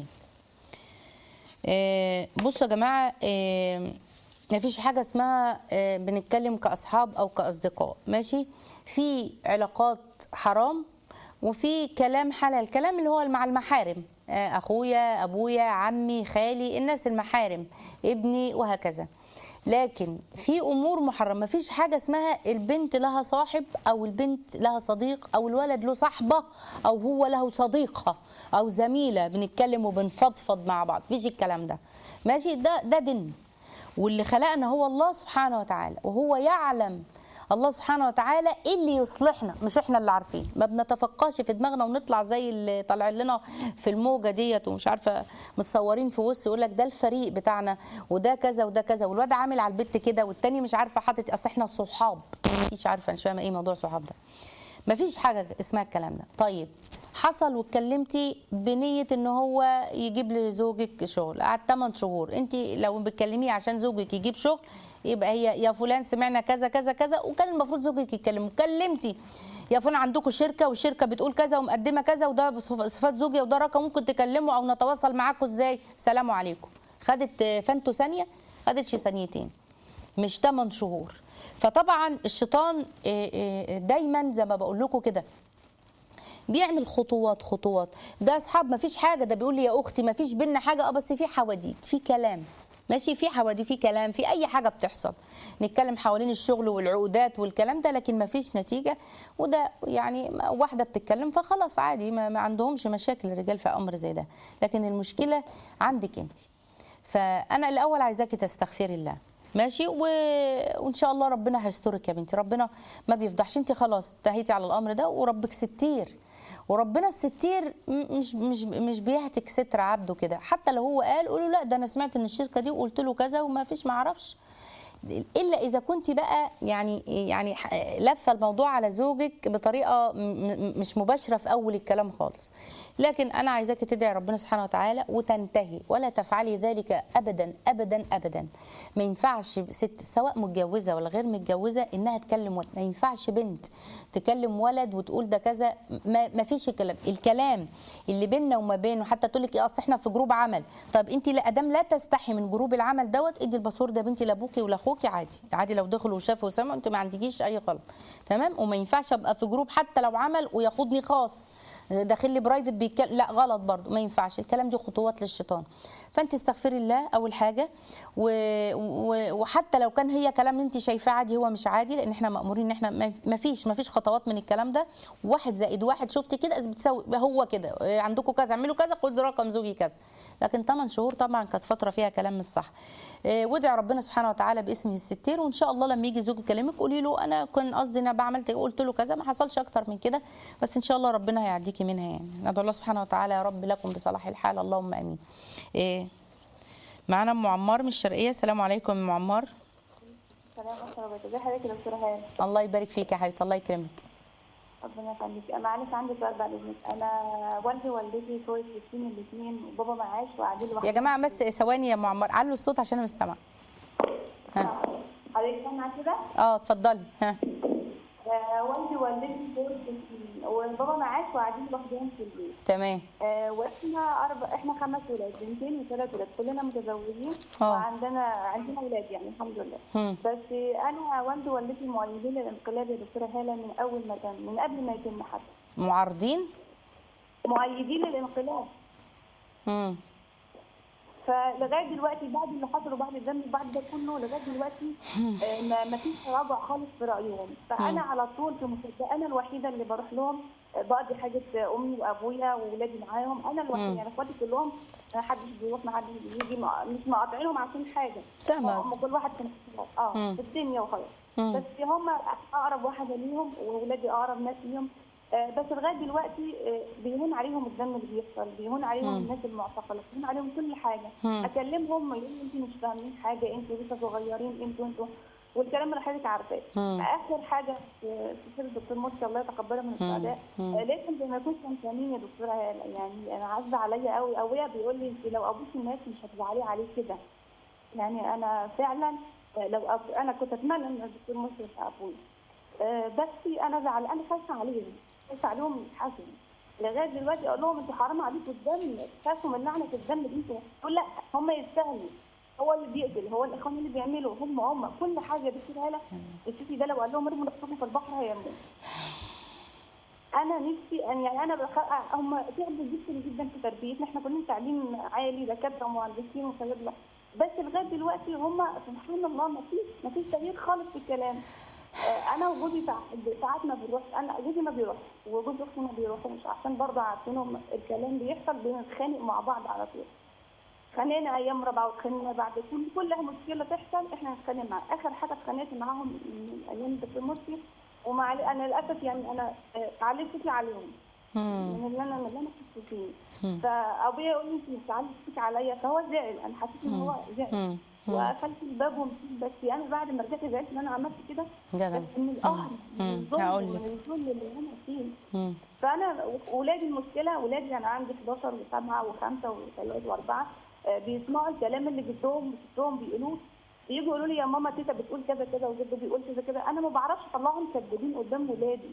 آه، بصوا يا جماعه آه، مفيش حاجه اسمها آه، بنتكلم كاصحاب او كاصدقاء ماشي في علاقات حرام وفي كلام حلال كلام اللي هو مع المحارم آه، اخويا ابويا عمي خالي الناس المحارم ابني وهكذا لكن في امور محرمه مفيش حاجه اسمها البنت لها صاحب او البنت لها صديق او الولد له صاحبه او هو له صديقه او زميله بنتكلم وبنفضفض مع بعض مفيش الكلام ده ماشي ده ده دين واللي خلقنا هو الله سبحانه وتعالى وهو يعلم الله سبحانه وتعالى ايه اللي يصلحنا مش احنا اللي عارفين ما بنتفقاش في دماغنا ونطلع زي اللي طالع لنا في الموجه ديت ومش عارفه متصورين في وسط يقول لك ده الفريق بتاعنا وده كذا وده كذا والواد عامل على البت كده والتاني مش عارفه حاطط اصل احنا صحاب مفيش عارفه مش فاهمه ايه موضوع صحاب ده مفيش حاجه اسمها الكلام ده طيب حصل واتكلمتي بنيه ان هو يجيب لزوجك شغل قعد 8 شهور انت لو بتكلميه عشان زوجك يجيب شغل يبقى هي يا فلان سمعنا كذا كذا كذا وكان المفروض زوجك يتكلم كلمتي يا فلان عندكم شركه والشركه بتقول كذا ومقدمه كذا وده بصف- صفات زوجي وده رقم ممكن تكلموا او نتواصل معاكم ازاي سلام عليكم خدت آه، فانتوا ثانيه خدتش ثانيتين مش 8 شهور فطبعا الشيطان آه، آه، دايما زي ما بقول لكم كده بيعمل خطوات خطوات ده اصحاب ما فيش حاجه ده بيقول لي يا اختي ما فيش بينا حاجه اه بس في حواديت في كلام ماشي في حواديت في كلام في اي حاجه بتحصل نتكلم حوالين الشغل والعقودات والكلام ده لكن ما فيش نتيجه وده يعني واحده بتتكلم فخلاص عادي ما, ما عندهمش مشاكل الرجال في امر زي ده لكن المشكله عندك انت فانا الاول عايزاكي تستغفري الله ماشي و... وان شاء الله ربنا هيسترك يا بنتي ربنا ما بيفضحش انت خلاص انتهيتي على الامر ده وربك ستير وربنا الستير م- مش مش مش بيهتك ستر عبده كده حتى لو هو قال قولوا لا ده انا سمعت ان الشركه دي وقلت له كذا وما فيش ما اعرفش الا اذا كنت بقى يعني يعني ح- لفه الموضوع على زوجك بطريقه م- م- مش مباشره في اول الكلام خالص لكن انا عايزاك تدعي ربنا سبحانه وتعالى وتنتهي ولا تفعلي ذلك ابدا ابدا ابدا ما ينفعش ست سواء متجوزه ولا غير متجوزه انها تكلم ولد ما ينفعش بنت تكلم ولد وتقول ده كذا ما, ما فيش الكلام الكلام اللي بيننا وما بينه حتى تقول لك ايه اصل احنا في جروب عمل طب انت لا ادام لا تستحي من جروب العمل دوت ادي الباسورد ده بنتي لابوكي ولاخوكي عادي عادي لو دخلوا وشافوا وسمعوا انت ما عندكيش اي غلط تمام وما ينفعش ابقى في جروب حتى لو عمل وياخدني خاص داخل لي برايفت بيتكلم لا غلط برضو ما ينفعش الكلام دي خطوات للشيطان فانت استغفري الله اول حاجه و... و... وحتى لو كان هي كلام انت شايفاه عادي هو مش عادي لان احنا مامورين ان احنا ما- ما فيش ما فيش خطوات من الكلام ده واحد زائد واحد شفت كده بتساوي هو كده إيه، عندكم كذا اعملوا كذا خد رقم زوجي كذا لكن 8 شهور طبعا كانت فتره فيها كلام مش صح إيه، وادعي ربنا سبحانه وتعالى باسمه الستير وان شاء الله لما يجي زوجك يكلمك قولي له انا كان قصدي انا بعملت قلت له كذا ما حصلش اكتر من كده بس ان شاء الله ربنا هيعديكي منها يعني ندعو الله سبحانه وتعالى يا رب لكم بصلاح الحال اللهم امين إيه معانا ام عمار من الشرقيه السلام عليكم يا ام عمار سلام ورحمة الله ازي حضرتك يا دكتورة هاني الله يبارك فيك يا حبيبتي الله يكرمك ربنا يخليك أنا معلش عندي سؤال بعد إذنك أنا والدي ووالدتي توفوا السنين الاثنين وبابا معاش وقاعدين لوحدهم يا جماعه بس ثواني يا ام عمار علوا الصوت عشان انا مش سامعه ها حضرتك سامعة كده؟ اه اتفضلي ها آه، والدي ووالدتي توفوا السنين وبابا معاش وقاعدين لوحدهم في البيت تمام آه، واحنا اربع احنا خمس ولاد بنتين وثلاث ولاد كلنا متزوجين آه. وعندنا عندنا ولاد يعني الحمد لله مم. بس انا والدي ووالدتي مؤيدين للانقلاب يا دكتوره هاله من اول ما كان من قبل ما يتم حتى معارضين مؤيدين للانقلاب امم فلغايه دلوقتي بعد اللي حصل وبعد الذنب وبعد ده كله لغايه دلوقتي آه، ما ما فيش تراجع خالص في رايهم فانا على طول في مصدقه انا الوحيده اللي بروح لهم آه، بقضي حاجه امي وابويا واولادي معاهم انا الوحيده يعني اخواتي كلهم ما حدش بيروح ما حدش بيجي ما- مش مقاطعينهم عشان حاجه فاهمة هم قصدك. كل واحد كان اه في الدنيا وخلاص بس هم اقرب واحده ليهم واولادي اقرب ناس ليهم آه، بس لغايه دلوقتي آه، بيهون عليهم الدم اللي بيحصل بيهون عليهم الناس المعتقله بيهون عليهم كل حاجه اكلمهم يقولوا انتوا مش فاهمين حاجه انتوا لسه صغيرين انتوا انتوا والكلام اللي حضرتك عارفاه اخر حاجه في في سيره الدكتور مرسي الله يتقبله من السعداء آه، لازم زي ما يكون كان فاهمين يا دكتوره هالة. يعني انا عازبه عليا قوي ابويا بيقول لي انت لو ابوكي الناس مش هتزعلي عليه كده يعني انا فعلا آه، لو أب... انا كنت اتمنى ان الدكتور مرسي يبقى ابويا آه، بس انا زعل انا خايفه عليهم خايفه عليهم يتحسنوا لغايه دلوقتي اقول لهم انتوا حرام عليكم الدم خافوا من لعنه الدم دي انتوا تقول لا هم يستاهلوا هو اللي بيقتل هو الاخوان اللي بيعملوا هم هم كل حاجه دكتور هاله السيسي ده لو قال لهم ارموا نفسكم في البحر هيعملوا انا نفسي أن يعني انا بخ... هم تعبوا جدا جدا في تربيتنا احنا كلنا تعليم عالي دكاتره ومهندسين وصيادله بس لغايه دلوقتي هم سبحان الله ما فيش ما فيش تغيير خالص في الكلام آه، انا وجوزي ساع- ساعات ما بنروح انا جوزي ما بيروح وجوز اختي ما بيروحوش عشان برضه عارفينهم الكلام بيحصل بنتخانق مع بعض على طول خانقنا ايام رابعه واتخانقنا بعد كل كل مشكله تحصل احنا نتخانق معاها اخر حاجه اتخانقت معاهم من ايام دكتور مرسي ومع انا للاسف يعني انا آه، عليت صوتي عليهم من اللي انا من اللي انا كنت فيه فابويا يقول لي انت بتعلي صوتك عليا فهو زعل انا حسيت ان هو زعل مم. وقفلت الباب ومشيت بس انا بعد ما رجعت زعلت ان انا عملت كده جدع. بس من القهر مم. من الظلم هقول لك. ومن الظلم اللي انا فيه مم. فانا ولادي المشكله ولادي انا عندي 11 و7 و5 و3 و4 بيسمعوا الكلام اللي جدهم وستهم بيقولوه يجوا يقولوا لي يا ماما تيتا بتقول كذا كذا وجده بيقول كذا كذا انا ما بعرفش اطلعهم كذابين قدام ولادي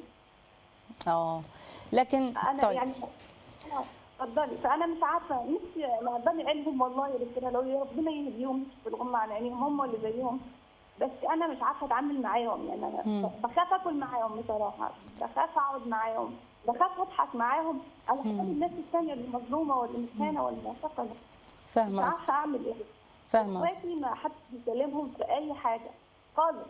اه لكن انا طيب يعني آه، اتفضلي فانا مش عارفه نفسي انا بدعي علمهم والله يا ربنا لو يا ربنا يهديهم مش في الغمه عن عينيهم هم اللي زيهم بس انا مش عارفه اتعامل معاهم يعني انا بخاف اكل معاهم بصراحه بخاف اقعد معاهم بخاف اضحك معاهم على حساب الناس الثانيه اللي مظلومه واللي مهانه واللي معتقله مش فاهمه عارفه قصدك اعمل ايه فاهمه قصدك اخواتي ما حدش بيكلمهم في اي حاجه خالص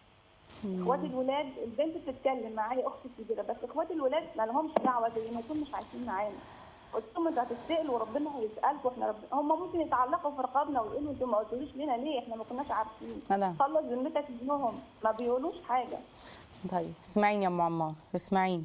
اخواتي الولاد البنت بتتكلم معايا اختي الكبيره بس اخواتي الولاد ما لهمش دعوه زي ما يكونوا مش عايشين معانا قلت لهم انتوا هتتسالوا وربنا هيسالكم احنا رب... هم ممكن يتعلقوا في رقابنا ويقولوا انتوا ما قلتوليش لنا ليه احنا ما كناش عارفين أنا. خلص ذمتك ابنهم ما بيقولوش حاجه طيب اسمعيني يا ام عمار اسمعيني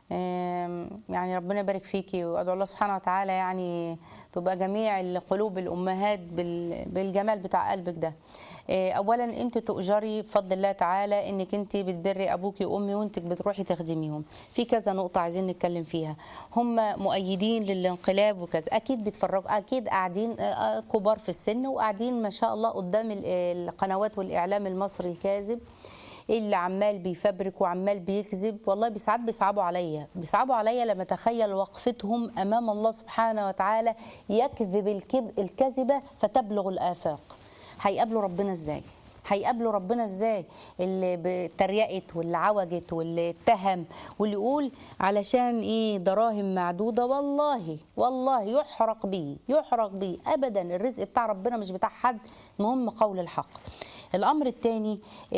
آم، يعني ربنا يبارك فيكي وادعو الله سبحانه وتعالى يعني تبقى جميع القلوب الامهات بال- بالجمال بتاع قلبك ده آه، اولا انت تؤجري بفضل الله تعالى انك انت بتبري ابوكي وامي وانت بتروحي تخدميهم في كذا نقطه عايزين نتكلم فيها هم مؤيدين للانقلاب وكذا اكيد بيتفرجوا اكيد قاعدين آه، آه، كبار في السن وقاعدين ما شاء الله قدام ال- القنوات والاعلام المصري الكاذب اللي عمال بيفبرك وعمال بيكذب والله ساعات بيصعبوا عليا بيصعبوا عليا لما اتخيل وقفتهم امام الله سبحانه وتعالى يكذب الكذب الكذبه فتبلغ الافاق هيقابلوا ربنا ازاي هيقابلوا ربنا ازاي اللي اتريقت واللي عوجت واللي اتهم واللي يقول علشان ايه دراهم معدوده والله والله يحرق بيه يحرق بيه ابدا الرزق بتاع ربنا مش بتاع حد المهم قول الحق الامر الثاني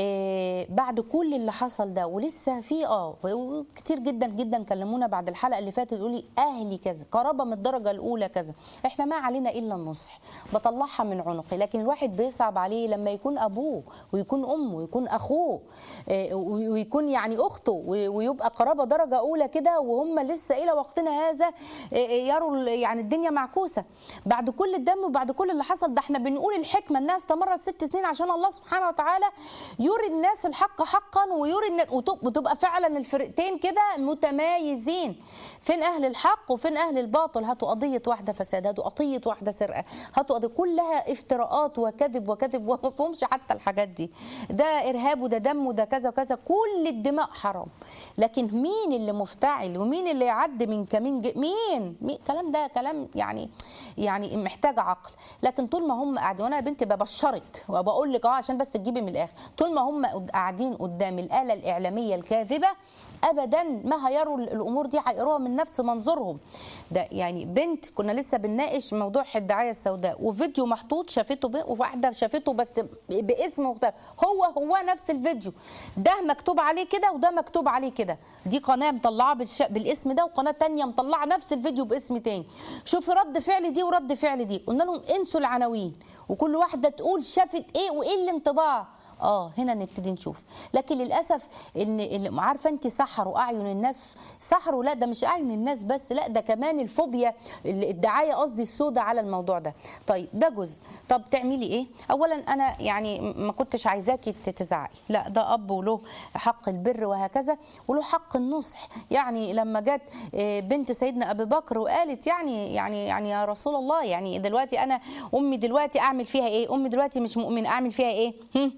بعد كل اللي حصل ده ولسه في اه كتير جدا جدا كلمونا بعد الحلقه اللي فاتت يقول لي اهلي كذا قرابه من الدرجه الاولى كذا احنا ما علينا الا النصح بطلعها من عنقي لكن الواحد بيصعب عليه لما يكون ابوه ويكون امه ويكون اخوه آه، ويكون يعني اخته ويبقى قرابه درجه اولى كده وهم لسه الى وقتنا هذا آه، يروا ال- يعني الدنيا معكوسه بعد كل الدم وبعد كل اللي حصل ده احنا بنقول الحكمه الناس استمرت ست سنين عشان الله سبحانه وتعالى يري الناس الحق حقا ويري الناس وتب- وتبقى فعلا الفرقتين كده متمايزين فين اهل الحق وفين اهل الباطل هاتوا قضيه واحده فساد هاتوا قضيه واحده سرقه هاتوا قضيه كلها افتراءات وكذب وكذب وما فيهمش حتى الحاجات دي ده ارهاب وده دم وده كذا وكذا كل الدماء حرام لكن مين اللي مفتعل ومين اللي يعد من كمين ج... مين مين الكلام ده كلام يعني يعني محتاج عقل لكن طول ما هم قاعدين وانا يا بنتي ببشرك وبقول لك اه عشان بس تجيبي من الاخر طول ما هم قد- قاعدين قدام الاله الاعلاميه الكاذبه ابدا ما هيروا الامور دي هيقروها من نفس منظورهم ده يعني بنت كنا لسه بنناقش موضوع الدعايه السوداء وفيديو محطوط شافته ب... وواحده شافته بس ب- باسم مختلف هو هو نفس الفيديو ده مكتوب عليه كده وده مكتوب عليه كده دي قناه مطلعه بالش... بالاسم ده وقناه تانية مطلعه نفس الفيديو باسم تاني شوفي رد فعل دي ورد فعل دي قلنا لهم انسوا العناوين وكل واحده تقول شافت ايه وايه الانطباع اه هنا نبتدي نشوف لكن للاسف ان اللي- عارفه انت سحروا اعين الناس سحروا لا ده مش اعين الناس بس لا ده كمان الفوبيا ال- الدعايه قصدي السوداء على الموضوع ده طيب ده جزء طب تعملي ايه اولا انا يعني م- ما كنتش عايزاكي ت- تزعقي لا ده اب وله حق البر وهكذا وله حق النصح يعني لما جت آه، بنت سيدنا ابي بكر وقالت يعني يعني يعني يا رسول الله يعني دلوقتي انا امي دلوقتي اعمل فيها ايه امي دلوقتي مش مؤمنه اعمل فيها ايه هم؟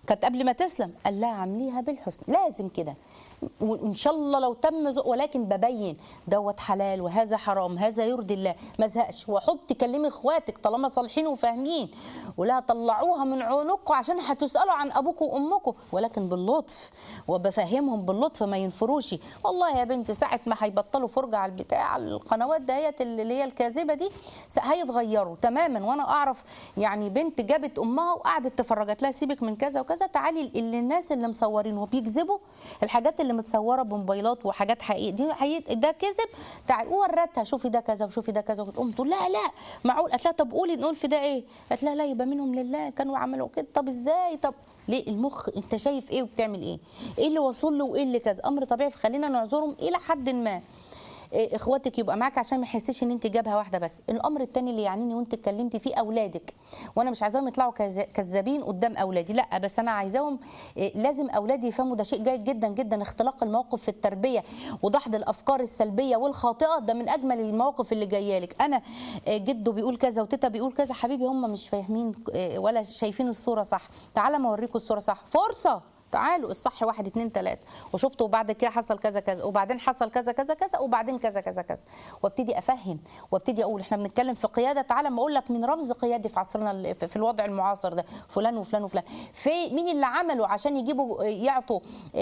كانت قبل ما تسلم قال لها عامليها بالحسن لازم كده وان شاء الله لو تم ذوق ولكن ببين دوت حلال وهذا حرام هذا يرضي الله ما ازهقش وحط كلمي اخواتك طالما صالحين وفاهمين ولا طلعوها من عنقكم عشان هتسالوا عن ابوكم وامكم ولكن باللطف وبفهمهم باللطف ما ينفروش والله يا بنتي ساعه ما هيبطلوا فرجه على البتاع على القنوات دهيت اللي هي الكاذبه دي س- هيتغيروا تماما وانا اعرف يعني بنت جابت امها وقعدت تفرجت لها سيبك من كذا وكذا تعالي اللي الناس اللي مصورين وبيكذبوا الحاجات اللي متصوره بموبايلات وحاجات حقيقيه دي حقيقة ده كذب تعال ورتها شوفي ده كذا وشوفي ده كذا وتقوم تقول لا لا معقول قالت لها طب قولي نقول في ده ايه قالت لها لا يبقى منهم لله كانوا عملوا كده طب ازاي طب ليه المخ انت شايف ايه وبتعمل ايه ايه اللي وصل له وايه اللي كذا امر طبيعي فخلينا نعذرهم الى حد ما إيه، اخواتك يبقى معاك عشان ما يحسش ان انت جابها واحده بس الامر الثاني اللي يعنيني وانت اتكلمتي فيه اولادك وانا مش عايزاهم يطلعوا كذا- كذابين قدام اولادي لا بس انا عايزاهم إيه، لازم اولادي يفهموا ده شيء جيد جدا جدا اختلاق المواقف في التربيه ودحض الافكار السلبيه والخاطئه ده من اجمل المواقف اللي جايه لك انا إيه، جده بيقول كذا وتيتا بيقول كذا حبيبي هم مش فاهمين إيه، ولا شايفين الصوره صح تعالى ما اوريكم الصوره صح فرصه تعالوا الصح واحد اتنين تلاته وشفت وبعد كده حصل كذا كذا وبعدين حصل كذا كذا كذا وبعدين كذا كذا كذا وابتدي افهم وابتدي اقول احنا بنتكلم في قياده تعالى ما اقول لك من رمز قيادي في عصرنا ال- في في الوضع المعاصر ده فلان وفلان وفلان في مين اللي عملوا عشان يجيبوا يعطوا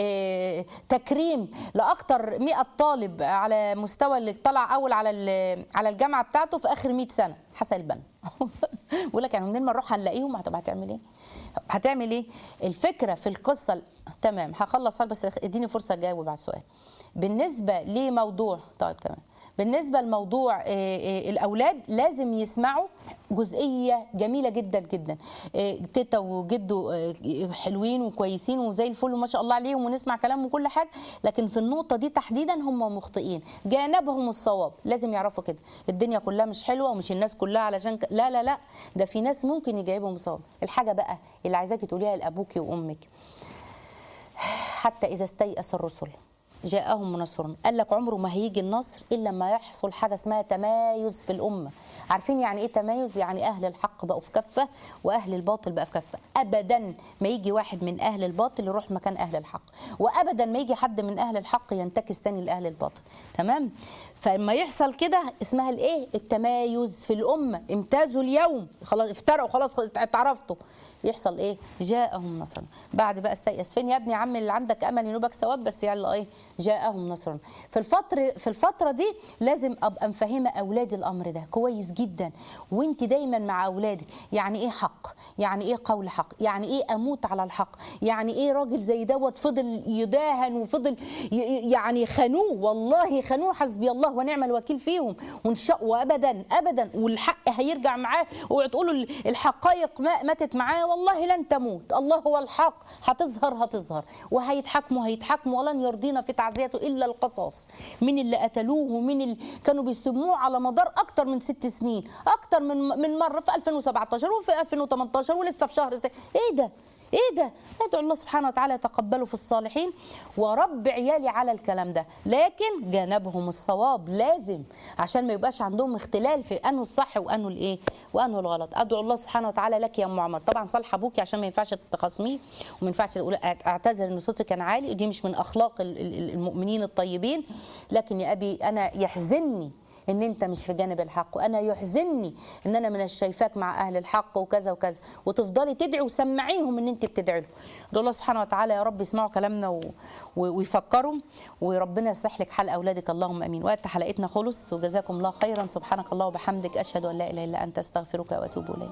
اه، تكريم لاكثر 100 طالب على مستوى اللي طلع اول على ال- على الجامعه بتاعته في اخر 100 سنه حسن البنا بقول لك يعني منين ما نروح هنلاقيهم طب هتعمل ايه؟ هتعمل ايه؟ الفكره في القصه ال- تمام هخلص بس اديني فرصه اجاوب على السؤال. بالنسبه لموضوع طيب تمام بالنسبه لموضوع آه، آه، الاولاد لازم يسمعوا جزئيه جميله جدا جدا آه، تيتا وجدو آه، حلوين وكويسين وزي الفل وما شاء الله عليهم ونسمع كلامهم وكل حاجه لكن في النقطه دي تحديدا هم مخطئين جانبهم الصواب لازم يعرفوا كده الدنيا كلها مش حلوه ومش الناس كلها علشان ك... لا لا لا ده في ناس ممكن يجاوبهم الصواب الحاجه بقى اللي عايزاكي تقوليها لابوكي وامك حتى إذا استيأس الرسل جاءهم نصر قال لك عمره ما هيجي النصر إلا لما يحصل حاجة اسمها تمايز في الأمة عارفين يعني إيه تمايز؟ يعني أهل الحق بقوا في كفة وأهل الباطل بقى في كفة أبدا ما يجي واحد من أهل الباطل يروح مكان أهل الحق وأبدا ما يجي حد من أهل الحق ينتكس تاني لأهل الباطل تمام؟ فلما يحصل كده اسمها الايه التمايز في الامه امتازوا اليوم خلاص افترقوا خلاص اتعرفتوا يحصل ايه جاءهم نصر بعد بقى استيأس فين يا ابني يا عم اللي عندك امل ينوبك ثواب بس يلا ايه جاءهم نصر في الفتره في الفتره دي لازم ابقى مفهمه اولادي الامر ده كويس جدا وانت دايما مع اولادك يعني ايه حق يعني ايه قول حق يعني ايه اموت على الحق يعني ايه راجل زي دوت فضل يداهن وفضل ي- ي- يعني خانوه والله خانوه حسبي الله ونعم الوكيل فيهم وان شاء وابدا ابدا والحق هيرجع معاه وتقولوا ال- الحقائق ما ماتت معاه والله لن تموت الله هو الحق هتظهر هتظهر وهيتحاكموا هيتحاكموا ولن يرضينا في تعزيته الا القصاص من اللي قتلوه ومن اللي كانوا بيسموه على مدار اكتر من ست سنين اكتر من من مره في 2017 وفي 2018 ولسه في شهر ست. ايه ده ايه ده ادعو الله سبحانه وتعالى يتقبله في الصالحين ورب عيالي على الكلام ده لكن جانبهم الصواب لازم عشان ما يبقاش عندهم اختلال في انه الصح وانه الايه وانه الغلط ادعو الله سبحانه وتعالى لك يا ام عمر طبعا صالح ابوكي عشان ما ينفعش تخاصميه وما ينفعش تقول اعتذر ان صوتي كان عالي ودي مش من اخلاق ال- ال- المؤمنين الطيبين لكن يا ابي انا يحزنني ان انت مش في جانب الحق وانا يحزنني ان انا من الشايفاك مع اهل الحق وكذا وكذا وتفضلي تدعي وسمعيهم ان انت بتدعي له ادعو الله سبحانه وتعالى يا رب يسمعوا كلامنا و... و... ويفكروا وربنا يصلح لك حال اولادك اللهم امين وقت حلقتنا خلص وجزاكم الله خيرا سبحانك الله وبحمدك اشهد ان لا اله الا انت استغفرك واتوب اليك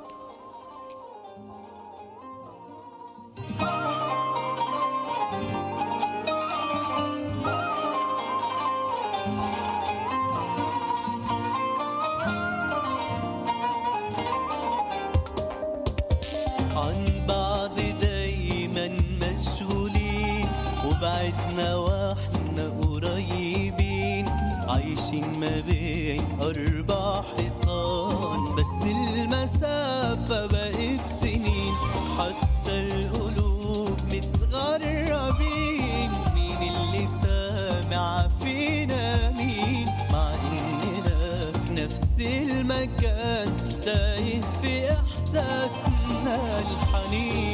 عن بعض دايما مشغولين وبعدنا واحنا قريبين عايشين ما بين أربع حيطان بس المسافة بقت سنين حتى القلوب متغربين مين اللي سامع فينا مين مع إننا في نفس المكان تايه في إحساسنا الحنين